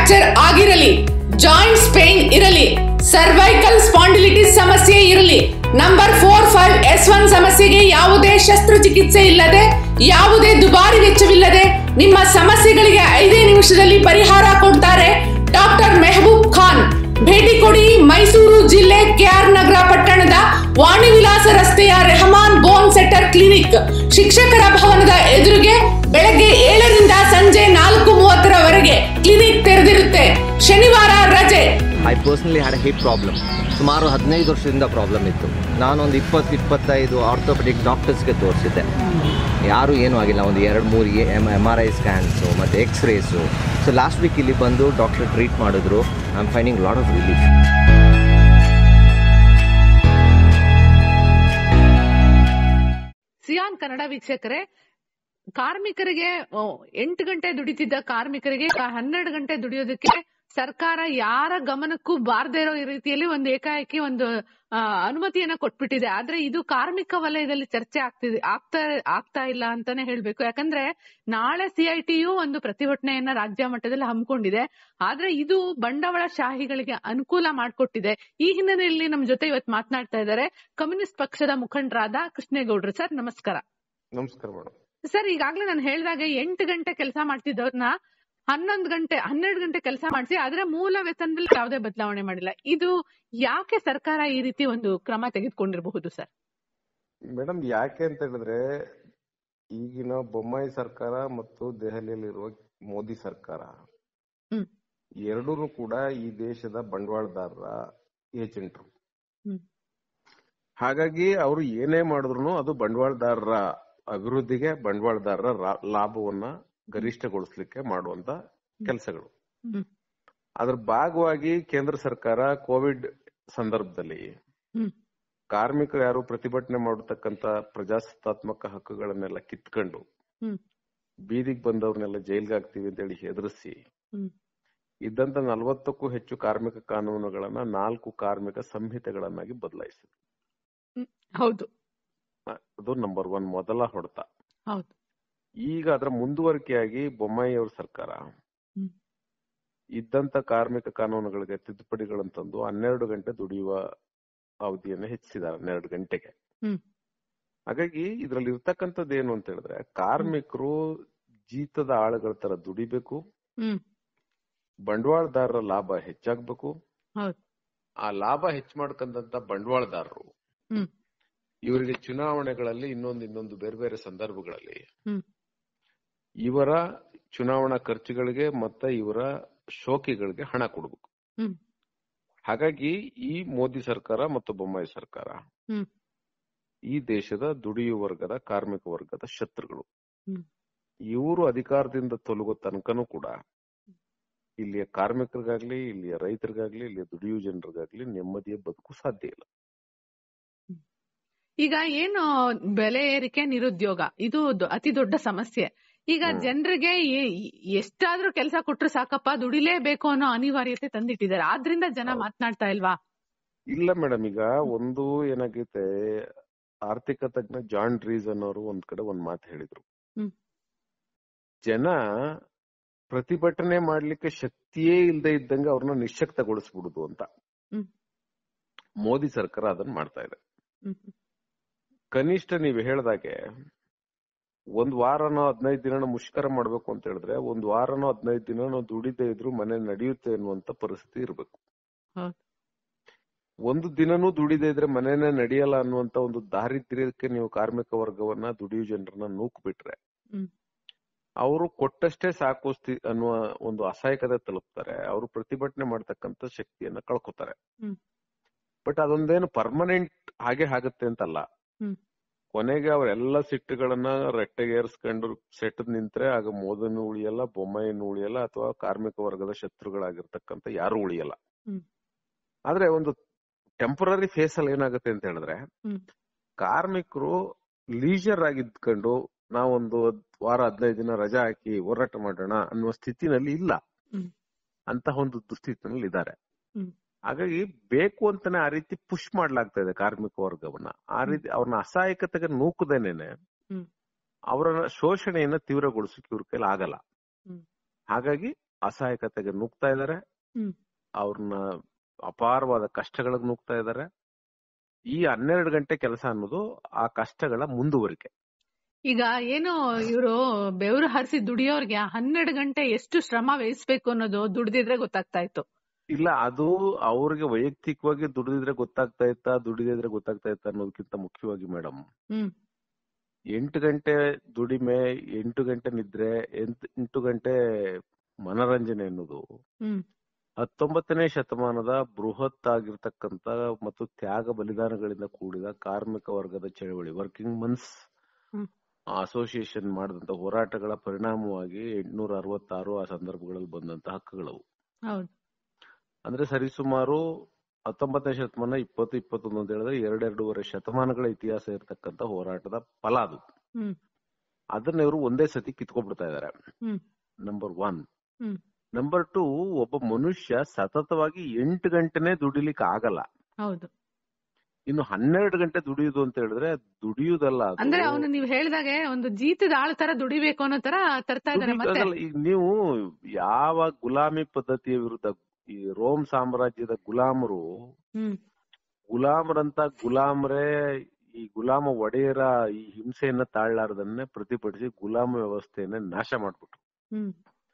Fracture ಆಗಿರಲಿ joints pain ಇರಲಿ cervical spondylitis ಸಮಸ್ಯೆ ಇರಲಿ number four five S one ಸಮಸ್ಯೆಗೆ ಯಾವುದೇ ಶಸ್ತ್ರಚಿಕಿತ್ಸೆ ಇಲ್ಲದೆ ಯಾವುದೇ ದುಬಾರಿ ವೆಚ್ಚವಿಲ್ಲದೆ ನಿಮ್ಮ ಸಮಸ್ಯೆಗಳಿಗೆ ಐದೇ ನಿಮಿಷದಲ್ಲಿ ಪರಿಹಾರ ಕೊಡ್ತಾರೆ ಡಾಕ್ಟರ್ ಮೆಹಬೂಬ್ ಖಾನ್ ಭೇಟಿ ಕೊಡಿ ಮೈಸೂರು ಜಿಲ್ಲೆ ಕೆಆರ್ ನಗರ ಪಟ್ಟಣದ ವಾಣಿ ವಿಲಾಸ ರಸ್ತೆಯ ರೆಹಮಾನ್ ಬೋನ್ ಸೆಟ್ಟರ್ ಕ್ಲಿನಿಕ್ ಶಿಕ್ಷಕರ ಭವನದ ಎದುರಿಗೆ ಬೆಳಗ್ಗೆ ಏಳರಿಂದ ಸಂಜೆ ನಾಲ್ಕು ಮೂವತ್ತರವರೆಗೆ ಕ್ಲಿನಿಕ್ ತೆರೆದಿರುತ್ತೆ ಶನಿವಾರ ರಜೆ I personally had hip problem ಸುಮಾರು ಹದಿನೈದು ವರ್ಷದಿಂದ ಪ್ರಾಬ್ಲಮ್ ಇತ್ತು ನಾನೊಂದು ಇಪ್ಪತ್ತು ಇಪ್ಪತ್ತೈದು ಆರ್ಥೋಪೆಡಿಕ್ ಡಾಕ್ಟರ್ಸ್ಗೆ ತೋರಿಸಿದ್ದೆ ಯಾರೂ ಏನೂ ಆಗಿಲ್ಲ ಒಂದು ಎರಡು ಮೂರು M M R I scans ಮತ್ತು ಎಕ್ಸ್ರೇಸು ಸೊ ಲಾಸ್ಟ್ ವೀಕ್ ಇಲ್ಲಿ ಬಂದು ಡಾಕ್ಟರ್ ಟ್ರೀಟ್ ಮಾಡಿದ್ರು I am finding lot of relief Siyaan Kannada ವೀಕ್ಷಕರೇ ಕಾರ್ಮಿಕರಿಗೆ ಓ, ಎಂಟು ಗಂಟೆ ದುಡಿತಿದ್ದ ಕಾರ್ಮಿಕರಿಗೆ ಕ- ಹನ್ನೆರಡು ಗಂಟೆ ದುಡಿಯೋದಕ್ಕೆ ಸರ್ಕಾರ ಯಾರ ಗಮನಕ್ಕೂ ಬಾರದೇ ಇರೋ ರೀತಿಯಲ್ಲಿ ಒಂದು ಏಕಾಏಕಿ ಒಂದು ಆ, ಅನುಮತಿಯನ್ನ ಕೊಟ್ಬಿಟ್ಟಿದೆ ಆದ್ರೆ ಇದು ಕಾರ್ಮಿಕ ವಲಯದಲ್ಲಿ ಚರ್ಚೆ ಆಗ್ತಿದೆ ಆಗ್ತಾ ಆಗ್ತಾ ಇಲ್ಲ ಅಂತಾನೆ ಹೇಳ್ಬೇಕು ಯಾಕಂದ್ರೆ ನಾಳೆ ಸಿಐಟಿಯು ಒಂದು ಪ್ರತಿಭಟನೆಯನ್ನ ರಾಜ್ಯ ಮಟ್ಟದಲ್ಲಿ ಹಮ್ಮಿಕೊಂಡಿದೆ ಆದ್ರೆ ಇದು ಬಂಡವಾಳ ಶಾಹಿಗಳಿಗೆ ಅನುಕೂಲ ಮಾಡಿಕೊಟ್ಟಿದೆ ಈ ಹಿನ್ನೆಲೆಯಲ್ಲಿ ನಮ್ ಜೊತೆ ಇವತ್ತು ಮಾತನಾಡ್ತಾ ಇದ್ದಾರೆ ಕಮ್ಯುನಿಸ್ಟ್ ಪಕ್ಷದ ಮುಖಂಡರಾದ ಕೃಷ್ಣೇಗೌಡರು ಸರ್ ನಮಸ್ಕಾರ ನಮಸ್ಕಾರ ಮೇಡಮ್ ಸರ್ ಈಗಾಗ್ಲೇ ನಾನು ಹೇಳ್ದಾಗ ಎಂಟು ಗಂಟೆ ಕೆಲಸ ಮಾಡ್ತಿದ್ದವ್ರನ್ನ ಹನ್ನೊಂದು ಗಂಟೆ ಹನ್ನೆರಡು ಗಂಟೆ ಕೆಲಸ ಮಾಡಿಸಿ ಆದ್ರೆ ಮೂಲ ವೇತನದಲ್ಲಿ ಯಾವುದೇ ಬದಲಾವಣೆ ಮಾಡಿಲ್ಲ ಇದು ಯಾಕೆ ಸರ್ಕಾರ ಈ ರೀತಿ ಒಂದು ಕ್ರಮ ತೆಗೆದುಕೊಂಡಿರಬಹುದು ಸರ್ ಮೇಡಮ್ ಯಾಕೆ ಅಂತ ಹೇಳಿದ್ರೆ ಈಗಿನ ಬೊಮ್ಮಾಯಿ ಸರ್ಕಾರ ಮತ್ತು ದೆಹಲಿಯಲ್ಲಿರುವ ಮೋದಿ ಸರ್ಕಾರ ಹ್ಮ್. ಎರಡೂ ಕೂಡ ಈ ದೇಶದ ಬಂಡವಾಳದಾರರ ಏಜೆಂಟ್ರು ಹ್ಮ್. ಹಾಗಾಗಿ ಅವರು ಏನೇ ಮಾಡಿದ್ರು ಅದು ಬಂಡವಾಳದಾರರ ಅಭಿವೃದ್ಧಿಗೆ ಬಂಡವಾಳದಾರರ ರಾ- ಲಾಭವನ್ನ ಗರಿಷ್ಠಗೊಳಿಸ್ಲಿಕ್ಕೆ ಮಾಡುವಂತ ಕೆಲಸಗಳು ಹ್ಮ್. ಅದ್ರ ಭಾಗವಾಗಿ ಕೇಂದ್ರ ಸರ್ಕಾರ ಕೋವಿಡ್ ಸಂದರ್ಭದಲ್ಲಿ ಹ್ಮ್. ಕಾರ್ಮಿಕರು ಯಾರು ಪ್ರತಿಭಟನೆ ಮಾಡತಕ್ಕಂತ ಪ್ರಜಾಸತ್ತಾತ್ಮಕ ಹಕ್ಕುಗಳನ್ನೆಲ್ಲ ಕಿತ್ಕೊಂಡು ಹ್ಮ್. ಬೀದಿಗೆ ಬಂದವ್ರನ್ನೆಲ್ಲ ಜೈಲ್ಗೆ ಹಾಕ್ತಿವಿ ಅಂತ ಹೇಳಿ ಹೆದರಿಸಿ ಹ್ಮ್. ಇದ್ದಂತ ನಲವತ್ತಕ್ಕೂ ಹೆಚ್ಚು ಕಾರ್ಮಿಕ ಕಾನೂನುಗಳನ್ನ ನಾಲ್ಕು ಕಾರ್ಮಿಕ ಸಂಹಿತೆಗಳನ್ನಾಗಿ ಬದಲಾಯಿಸಿದ್ರು ಹೌದು ಅದು ನಂಬರ್ ಒನ್ ಮೊದಲ ಹೊಡೆತ ಹೌದು ಈಗ ಅದರ ಮುಂದುವರಿಕೆಯಾಗಿ ಬೊಮ್ಮಾಯಿ ಅವ್ರ ಸರ್ಕಾರ ಹ್ಮ್. ಇದ್ದಂತ ಕಾರ್ಮಿಕ ಕಾನೂನುಗಳಿಗೆ ತಿದ್ದುಪಡಿಗಳನ್ನು ತಂದು ಹನ್ನೆರಡು ಗಂಟೆ ದುಡಿಯುವ ಅವಧಿಯನ್ನು ಹೆಚ್ಚಿಸಿದ್ದಾರೆ ಹನ್ನೆರಡು ಗಂಟೆಗೆ ಹ್ಮ್. ಹಾಗಾಗಿ ಇದ್ರಲ್ಲಿ ಇರ್ತಕ್ಕಂಥದ್ದು ಏನು ಅಂತ ಹೇಳಿದ್ರೆ ಕಾರ್ಮಿಕರು ಜೀತದ ಆಳುಗಳ ತರ ದುಡಿಬೇಕು ಹ್ಮ್ ಬಂಡವಾಳದಾರರ ಲಾಭ ಹೆಚ್ಚಾಗ್ಬೇಕು ಹೌದು ಆ ಲಾಭ ಹೆಚ್ಚು ಮಾಡ್ಕೊಂಡಂತ ಬಂಡವಾಳದಾರರು ಹ್ಮ್. ಇವರಿಗೆ ಚುನಾವಣೆಗಳಲ್ಲಿ ಇನ್ನೊಂದು ಇನ್ನೊಂದು ಬೇರೆ ಬೇರೆ ಸಂದರ್ಭಗಳಲ್ಲಿ ಹ್ಮ್. ಇವರ ಚುನಾವಣಾ ಖರ್ಚುಗಳಿಗೆ ಮತ್ತೆ ಇವರ ಶೋಕಿಗಳಿಗೆ ಹಣ ಕೊಡಬೇಕು ಹ್ಮ್. ಹಾಗಾಗಿ ಈ ಮೋದಿ ಸರ್ಕಾರ ಮತ್ತು ಬೊಮ್ಮಾಯಿ ಸರ್ಕಾರ ಹ್ಮ್. ಈ ದೇಶದ ದುಡಿಯುವ ವರ್ಗದ ಕಾರ್ಮಿಕ ವರ್ಗದ ಶತ್ರುಗಳು ಹ್ಮ್. ಇವರು ಅಧಿಕಾರದಿಂದ ತೊಲಗೋ ತನಕನೂ ಕೂಡ ಇಲ್ಲಿಯ ಕಾರ್ಮಿಕರಿಗಾಗ್ಲಿ ಇಲ್ಲಿಯ ರೈತರಿಗಾಗ್ಲಿ ಇಲ್ಲಿಯ ದುಡಿಯುವ ಜನರಿಗಾಗ್ಲಿ ನೆಮ್ಮದಿಯ ಬದುಕು ಸಾಧ್ಯ ಇಲ್ಲ ಈಗ ಏನು ಬೆಲೆ ಏರಿಕೆ ನಿರುದ್ಯೋಗ ಇದು ದೊ- ಅತಿ ದೊಡ್ಡ ಸಮಸ್ಯೆ ಈಗ ಹ್ಮ್. ಜನರಿಗೆ ಎಷ್ಟಾದ್ರೂ ಕೆಲಸ ಕೊಟ್ರು ಸಾಕಪ್ಪ ದುಡಿಲೇಬೇಕು ಅನ್ನೋ ಅನಿವಾರ್ಯತೆ ತಂದಿಟ್ಟಿದ್ದಾರೆ ಆದ್ರಿಂದ ಜನ ಹೌದು. ಮಾತನಾಡ್ತಾ ಇಲ್ವಾ ಇಲ್ಲ ಮೇಡಮ್ ಈಗ ಒಂದು ಏನಾಗೈತೆ ಆರ್ಥಿಕ ತಜ್ಞ ಜಾನ್ ಡ್ರೀಸನ್ ಅವರು ಒಂದ್ ಕಡೆ ಒಂದ್ ಮಾತು ಹೇಳಿದ್ರು ಹ್ಮ್. ಜನ ಪ್ರತಿಭಟನೆ ಮಾಡ್ಲಿಕ್ಕೆ ಶಕ್ತಿಯೇ ಇಲ್ಲದೆ ಇದ್ದಂಗೆ ಅವ್ರನ್ನ ನಿಶಕ್ತಗೊಳಿಸ್ಬಿಡುದು ಅಂತ ಹ್ಮ್. ಮೋದಿ ಸರ್ಕಾರ ಅದನ್ನ ಮಾಡ್ತಾ ಇದೆ ಹ್ಮ್. ಕನಿಷ್ಠ ನೀವು ಹೇಳ್ದಾಗೆ ಒಂದ್ ವಾರನೋ ಹದಿನೈದು ದಿನನೋ ಮುಷ್ಕರ ಮಾಡ್ಬೇಕು ಅಂತ ಹೇಳಿದ್ರೆ ಒಂದ್ ವಾರನೋ ಹದಿನೈದು ದಿನನೋ ದುಡಿದೇ ಇದ್ರು ಮನೆ ನಡೆಯುತ್ತೆ ಅನ್ನುವಂತ ಪರಿಸ್ಥಿತಿ ಇರ್ಬೇಕು ಹೌದು. ಒಂದು ದಿನನೂ ದುಡಿದೇ ಇದ್ರೆ ಮನೆನೇ ನಡೆಯಲ್ಲ ಅನ್ನುವಂತ ಒಂದು ದಾರಿದ್ರ್ಯಕ್ಕೆ ನೀವು ಕಾರ್ಮಿಕ ವರ್ಗವನ್ನ ದುಡಿಯೋ ಜನರನ್ನ ನೂಕ್ ಬಿಟ್ರೆ ಹ್ಮ್. ಅವರು ಕೊಟ್ಟಷ್ಟೇ ಸಾಕು ಸ್ಥಿ- ಅನ್ನುವ ಒಂದು ಅಸಹಾಯಕತೆ ತಲುಪ್ತಾರೆ ಅವರು ಪ್ರತಿಭಟನೆ ಮಾಡ್ತಕ್ಕಂತ ಶಕ್ತಿಯನ್ನ ಕಳ್ಕೊತಾರೆ ಹ್ಮ್. ಬಟ್ ಅದೊಂದೇನು ಪರ್ಮನೆಂಟ್ ಹಾಗೆ ಆಗುತ್ತೆ ಅಂತಲ್ಲ ಹ್ಮ್. ಕೊನೆಗೆ ಅವರೆಲ್ಲ ಸಿಟ್ಟುಗಳನ್ನ ರೆಟ್ಟೆಗೇರಿಸ್ಕೊಂಡು ಸೆಟ್ಟದ್ ನಿಂತ್ರೆ ಆಗ ಮೋದನು ಉಳಿಯಲ್ಲ ಬೊಮ್ಮಾಯಿನೂ ಉಳಿಯಲ್ಲ ಅಥವಾ ಕಾರ್ಮಿಕ ವರ್ಗದ ಶತ್ರುಗಳಾಗಿರ್ತಕ್ಕಂಥ ಯಾರು ಉಳಿಯಲ್ಲ ಹ್ಮ್. ಆದ್ರೆ ಒಂದು ಟೆಂಪರರಿ ಫೇಸ್ ಅಲ್ಲಿ ಏನಾಗುತ್ತೆ ಅಂತ ಹೇಳಿದ್ರೆ ಹ್ಮ್. ಕಾರ್ಮಿಕರು ಲೀಜರ್ ಆಗಿದ್ಕೊಂಡು ನಾವೊಂದು ವಾರ ಹದಿನೈದು ದಿನ ರಜಾ ಹಾಕಿ ಹೋರಾಟ ಮಾಡೋಣ ಅನ್ನುವ ಸ್ಥಿತಿನಲ್ಲಿ ಇಲ್ಲ ಹ್ಮ್. ಅಂತಹ ಒಂದು ದುಸ್ಥಿತಿನಲ್ಲಿ ಇದ್ದಾರೆ ಹ್ಮ್. ಹಾಗಾಗಿ ಬೇಕು ಅಂತಾನೆ ಆ ರೀತಿ ಪುಷ್ ಮಾಡ್ಲಾಗ್ತಾ ಇದೆ ಕಾರ್ಮಿಕ ವರ್ಗವನ್ನ ಆ ರೀತಿ ಅವ್ರನ್ನ ಅಸಹಾಯಕತೆಗೆ ನೂಕದೇನೇನೆ ಹ್ಮ್. ಅವರ ಶೋಷಣೆಯನ್ನ ತೀವ್ರಗೊಳಿಸಕ್ಕೆ ಇವ್ರ ಕೈಲಿ ಆಗಲ್ಲ ಹ್ಮ್. ಹಾಗಾಗಿ ಅಸಹಾಯಕತೆಗೆ ನುಗ್ತಾ ಇದ್ದಾರೆ ಹ್ಮ್. ಅವ್ರನ್ನ ಅಪಾರವಾದ ಕಷ್ಟಗಳಿಗೆ ನುಗ್ತಾ ಇದ್ದಾರೆ ಈ ಹನ್ನೆರಡು ಗಂಟೆ ಕೆಲಸ ಅನ್ನೋದು ಆ ಕಷ್ಟಗಳ ಮುಂದುವರಿಕೆ ಈಗ ಏನು ಇವರು ಬೆವರು ಹರಿಸಿ ದುಡಿಯೋರ್ಗೆ ಹನ್ನೆರಡು ಗಂಟೆ ಎಷ್ಟು ಶ್ರಮ ವಹಿಸ್ಬೇಕು ಅನ್ನೋದು ದುಡ್ದಿದ್ರೆ ಗೊತ್ತಾಗ್ತಾ ಇತ್ತು ಇಲ್ಲ ಅದು ಅವ್ರಿಗೆ ವೈಯಕ್ತಿಕವಾಗಿ ದುಡಿದಿದ್ರೆ ಗೊತ್ತಾಗ್ತಾ ಇತ್ತಾ ದುಡಿದಿದ್ರೆ ಗೊತ್ತಾಗ್ತಾ ಇತ್ತಾ ಅನ್ನೋದಕ್ಕಿಂತ ಮುಖ್ಯವಾಗಿ ಮೇಡಮ್ ಹ್ಮ್ ಎಂಟು ಗಂಟೆ ದುಡಿಮೆ ಎಂಟು ಗಂಟೆ ನಿದ್ರೆ ಎಂಟ್- ಎಂಟು ಗಂಟೆ ಮನರಂಜನೆ ಅನ್ನೋದು ಹ್ಮ್ ಹತ್ತೊಂಬತ್ತನೇ ಶತಮಾನದ ಬೃಹತ್ ಆಗಿರ್ತಕ್ಕಂತ ಮತ್ತು ತ್ಯಾಗ ಬಲಿದಾನಗಳಿಂದ ಕೂಡಿದ ಕಾರ್ಮಿಕ ವರ್ಗದ ಚಳವಳಿ ವರ್ಕಿಂಗ್ ಮನ್ಸ್ ಹ್ಮ್. ಅಸೋಸಿಯೇಷನ್ ಮಾಡಿದಂತ ಹೋರಾಟಗಳ ಪರಿಣಾಮವಾಗಿ ಎಂಟುನೂರ ಅರವತ್ತಾರು ಆ ಸಂದರ್ಭಗಳಲ್ಲಿ ಬಂದಂತ ಹಕ್ಕುಗಳವು ಹೌದು ಅಂದ್ರೆ ಸರಿಸುಮಾರು ಹತ್ತೊಂಬತ್ತನೇ ಶತಮಾನ ಇಪ್ಪತ್ತು ಇಪ್ಪತ್ತೊಂದು ಅಂತ ಹೇಳಿದ್ರೆ ಎರಡೆರಡೂವರೆ ಶತಮಾನಗಳ ಇತಿಹಾಸ ಇರತಕ್ಕಂತ ಹೋರಾಟದ ಫಲ ಅದು ಹ್ಮ್ ಅದನ್ನ ಇವರು ಒಂದೇ ಸತಿ ಕಿತ್ಕೊಂಡ್ಬಿಡ್ತಾ ಇದಾರೆ hmm number one hmm number two ಒಬ್ಬ ಮನುಷ್ಯ ಸತತವಾಗಿ ಎಂಟು ಗಂಟೆನೆ ದುಡಿಲಿಕ್ಕೆ ಆಗಲ್ಲ ಹೌದು ಇನ್ನು ಹನ್ನೆರಡು ಗಂಟೆ ದುಡಿಯುದು ಅಂತ ಹೇಳಿದ್ರೆ ದುಡಿಯುದಲ್ಲ ಅದು. ಅಂದ್ರೆ ಅವನು ನೀವ್ ಹೇಳ್ದಾಗೆ ಒಂದು ಜೀತದ ಆಳ್ ತರ ದುಡಿಬೇಕು ಅನ್ನೋ ತರ ತರ್ತಾ ಇದಾರೆ ಮತ್ತೆ ದುಡಿಯಕ್ಕಾಗಲ್ಲ. ಈಗ ನೀವು ಯಾವ ಗುಲಾಮಿ ಪದ್ಧತಿಯ ವಿರುದ್ಧ ಈ ರೋಮ್ ಸಾಮ್ರಾಜ್ಯದ ಗುಲಾಮರು ಹ್ಮ್ ಗುಲಾಮರಂತ ಗುಲಾಮರೇ ಈ ಗುಲಾಮ ಒಡೆಯರ ಈ ಹಿಂಸೆಯನ್ನ ತಾಳ್ಲಾರ್ದನ್ನೇ ಪ್ರತಿಭಟಿಸಿ ಗುಲಾಮ ವ್ಯವಸ್ಥೆಯನ್ನ ನಾಶ ಮಾಡ್ಬಿಟ್ರು ಹ್ಮ್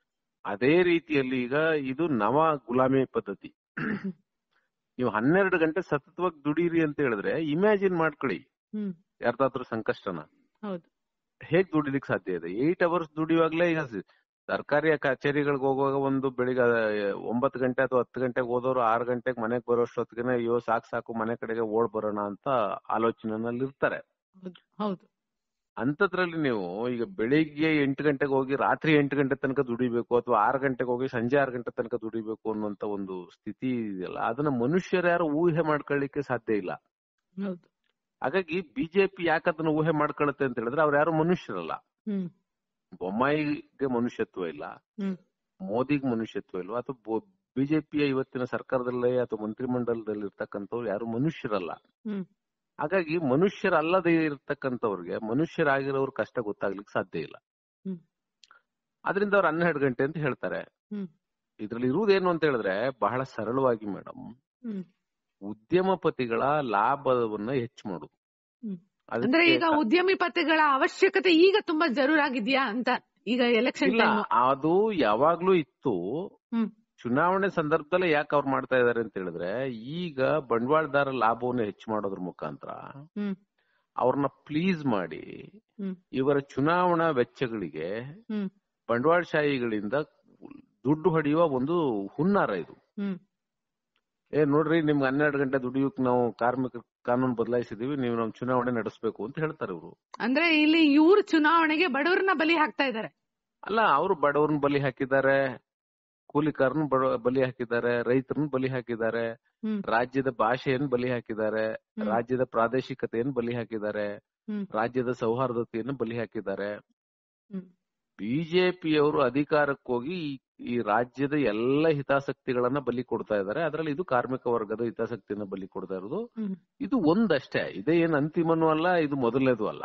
ಅದೇ ರೀತಿಯಲ್ಲಿ ಈಗ ಇದು ನವ ಗುಲಾಮಿ ಪದ್ಧತಿ ಹ್ಮ್. ನೀವು ಹನ್ನೆರಡು ಗಂಟೆ ಸತತವಾಗಿ ದುಡೀರಿ ಅಂತ ಹೇಳಿದ್ರೆ ಇಮ್ಯಾಜಿನ್ ಮಾಡ್ಕೊಳ್ಳಿ ಹ್ಮ್ ಯಾರ್ದಾದ್ರೂ ಸಂಕಷ್ಟನ ಹೌದು ಹೇಗ್ ದುಡಿಲಿಕ್ಕೆ ಸಾಧ್ಯ ಇದೆ ಏಟ್ ಅವರ್ಸ್ ದುಡಿಯುವಾಗ್ಲೇ ಈಗ ಸ- ಸರ್ಕಾರಿ ಕಚೇರಿಗಳಿಗೆ ಹೋಗುವಾಗ ಒಂದು ಬೆಳಿಗ್ಗೆ ಆ, ಒಂಬತ್ತು ಗಂಟೆ ಅಥವಾ ಹತ್ತು ಗಂಟೆಗೆ ಹೋದವರು ಆರು ಗಂಟೆಗೆ ಮನೆಗೆ ಬರೋಷ್ಟೊತ್ತಿಗೆ ಅಯ್ಯೋ ಸಾಕು ಸಾಕು ಮನೆ ಕಡೆಗೆ ಓಡ್ ಬರೋಣ ಅಂತ ಆಲೋಚನೆನಲ್ಲಿ ಇರ್ತಾರೆ ಹೌದು ಹೌದು ಅಂತದ್ರಲ್ಲಿ ನೀವು ಈಗ ಬೆಳಿಗ್ಗೆ ಎಂಟು ಗಂಟೆಗೆ ಹೋಗಿ ರಾತ್ರಿ ಎಂಟು ಗಂಟೆ ತನಕ ದುಡಿಬೇಕು ಅಥವಾ ಆರು ಗಂಟೆಗೆ ಹೋಗಿ ಸಂಜೆ ಆರು ಗಂಟೆ ತನಕ ದುಡಿಬೇಕು ಅನ್ನುವಂತ ಒಂದು ಸ್ಥಿತಿ ಇದೆಯಲ್ಲ ಅದನ್ನ ಮನುಷ್ಯರು ಯಾರು ಊಹೆ ಮಾಡ್ಕೊಳ್ಳಿಕ್ಕೆ ಸಾಧ್ಯ ಇಲ್ಲ ಹೌದು ಹಾಗಾಗಿ ಬಿಜೆಪಿ ಯಾಕೆ ಅದನ್ನ ಊಹೆ ಮಾಡ್ಕೊಳ್ಳುತ್ತೆ ಅಂತ ಹೇಳಿದ್ರೆ ಅವ್ರು ಯಾರು ಮನುಷ್ಯರಲ್ಲ ಹ್ಮ್ ಬೊಮ್ಮಾಯಿಗೆ ಮನುಷ್ಯತ್ವ ಇಲ್ಲ ಹ್ಮ್ ಮೋದಿಗೆ ಮನುಷ್ಯತ್ವ ಇಲ್ಲ ಅಥವಾ ಬಿಜೆಪಿಯ ಇವತ್ತಿನ ಸರ್ಕಾರದಲ್ಲೇ ಅಥವಾ ಮಂತ್ರಿಮಂಡಲದಲ್ಲಿ ಇರ್ತಕ್ಕಂಥವ್ರು ಯಾರು ಮನುಷ್ಯರಲ್ಲ ಹ್ಮ್ ಹಾಗಾಗಿ ಮನುಷ್ಯರಲ್ಲದೆ ಇರ್ತಕ್ಕಂಥವ್ರಿಗೆ ಮನುಷ್ಯರಾಗಿರೋರ್ ಕಷ್ಟ ಗೊತ್ತಾಗ್ಲಿಕ್ಕೆ ಸಾಧ್ಯ ಇಲ್ಲ ಹ್ಮ್. ಅದರಿಂದ ಅವ್ರು ಹನ್ನೆರಡು ಗಂಟೆ ಅಂತ ಹೇಳ್ತಾರೆ ಹ್ಮ್. ಇದ್ರಲ್ಲಿ ಇರುವುದೇನು ಅಂತ ಹೇಳಿದ್ರೆ ಬಹಳ ಸರಳವಾಗಿ ಮೇಡಮ್ ಹ್ಮ್ ಉದ್ಯಮಪತಿಗಳ ಲಾಭವನ್ನ ಹೆಚ್ಚು ಮಾಡುದು ಹ್ಮ್. ಅದಕ್ಕೆ ಅಂದ್ರೆ ಈಗ ಉದ್ಯಮಿಪತಿಗಳ ಅವಶ್ಯಕತೆ ಈಗ ತುಂಬಾ ಜರೂರಾಗಿದ್ಯಾ ಅಂತ ಈಗ ಎಲೆಕ್ಷನ್ ಇಲ್ಲ ಟೈಮ್ ಅದು ಯಾವಾಗ್ಲೂ ಇತ್ತು ಹ್ಮ್. ಚುನಾವಣೆ ಸಂದರ್ಭದಲ್ಲೇ ಯಾಕೆ ಅವ್ರು ಮಾಡ್ತಾ ಇದಾರೆ ಅಂತ ಹೇಳಿದ್ರೆ ಈಗ ಬಂಡವಾಳದಾರ ಲಾಭವನ್ನು ಹೆಚ್ಚು ಮಾಡೋದ್ರ ಮುಖಾಂತರ ಹ್ಮ್. ಅವ್ರನ್ನ ಪ್ಲೀಸ್ ಮಾಡಿ ಹ್ಮ್. ಇವರ ಚುನಾವಣಾ ವೆಚ್ಚಗಳಿಗೆ ಹ್ಮ್. ಬಂಡವಾಳಶಾಹಿಗಳಿಂದ ದುಡ್ಡು ಹೊಡೆಯುವ ಒಂದು ಹುನ್ನಾರ ಇದು ಹ್ಮ್ ಏ ನೋಡ್ರಿ ನಿಮ್ಗೆ ಹನ್ನೆರಡು ಗಂಟೆ ದುಡಿಯೋಕ್ ನಾವು ಕಾರ್ಮಿಕ ಕಾನೂನು ಬದಲಾಯಿಸಿದೀವಿ ನೀವು ನಮ್ ಚುನಾವಣೆ ನಡೆಸಬೇಕು ಅಂತ ಹೇಳ್ತಾರೆ ಇವರು ಅಂದ್ರೆ ಇಲ್ಲಿ ಇವ್ರ ಚುನಾವಣೆಗೆ ಬಡವರನ್ನ ಬಲಿ ಹಾಕ್ತಾ ಇದಾರೆ ಅಲ್ಲ ಅವರು ಬಡವ್ರನ್ನ ಬಲಿ ಹಾಕಿದ್ದಾರೆ ಕೂಲಿಕಾರನ ಬಲಿ ಹಾಕಿದ್ದಾರೆ ರೈತರನ್ನ ಬಲಿ ಹಾಕಿದ್ದಾರೆ ಹ್ಮ್. ರಾಜ್ಯದ ಭಾಷೆಯನ್ನು ಬಲಿ ಹಾಕಿದ್ದಾರೆ ಹ್ಮ್. ರಾಜ್ಯದ ಪ್ರಾದೇಶಿಕತೆಯನ್ನು ಬಲಿ ಹಾಕಿದ್ದಾರೆ ಹ್ಮ್. ರಾಜ್ಯದ ಸೌಹಾರ್ದತೆಯನ್ನು ಬಲಿ ಹಾಕಿದ್ದಾರೆ ಹ್ಮ್. ಬಿಜೆಪಿಯವರು ಅಧಿಕಾರಕ್ಕೆ ಹೋಗಿ ಈ- ಈ ರಾಜ್ಯದ ಎಲ್ಲ ಹಿತಾಸಕ್ತಿಗಳನ್ನ ಬಲಿ ಕೊಡ್ತಾ ಇದ್ದಾರೆ ಅದರಲ್ಲಿ ಇದು ಕಾರ್ಮಿಕ ವರ್ಗದ ಹಿತಾಸಕ್ತಿಯನ್ನ ಬಲಿ ಕೊಡ್ತಾ ಇರೋದು ಹ್ಮ್. ಇದು ಒಂದಷ್ಟೇ ಇದೇ ಏನ್ ಅಂತಿಮನೂ ಅಲ್ಲ ಇದು ಮೊದಲನೇದು ಅಲ್ಲ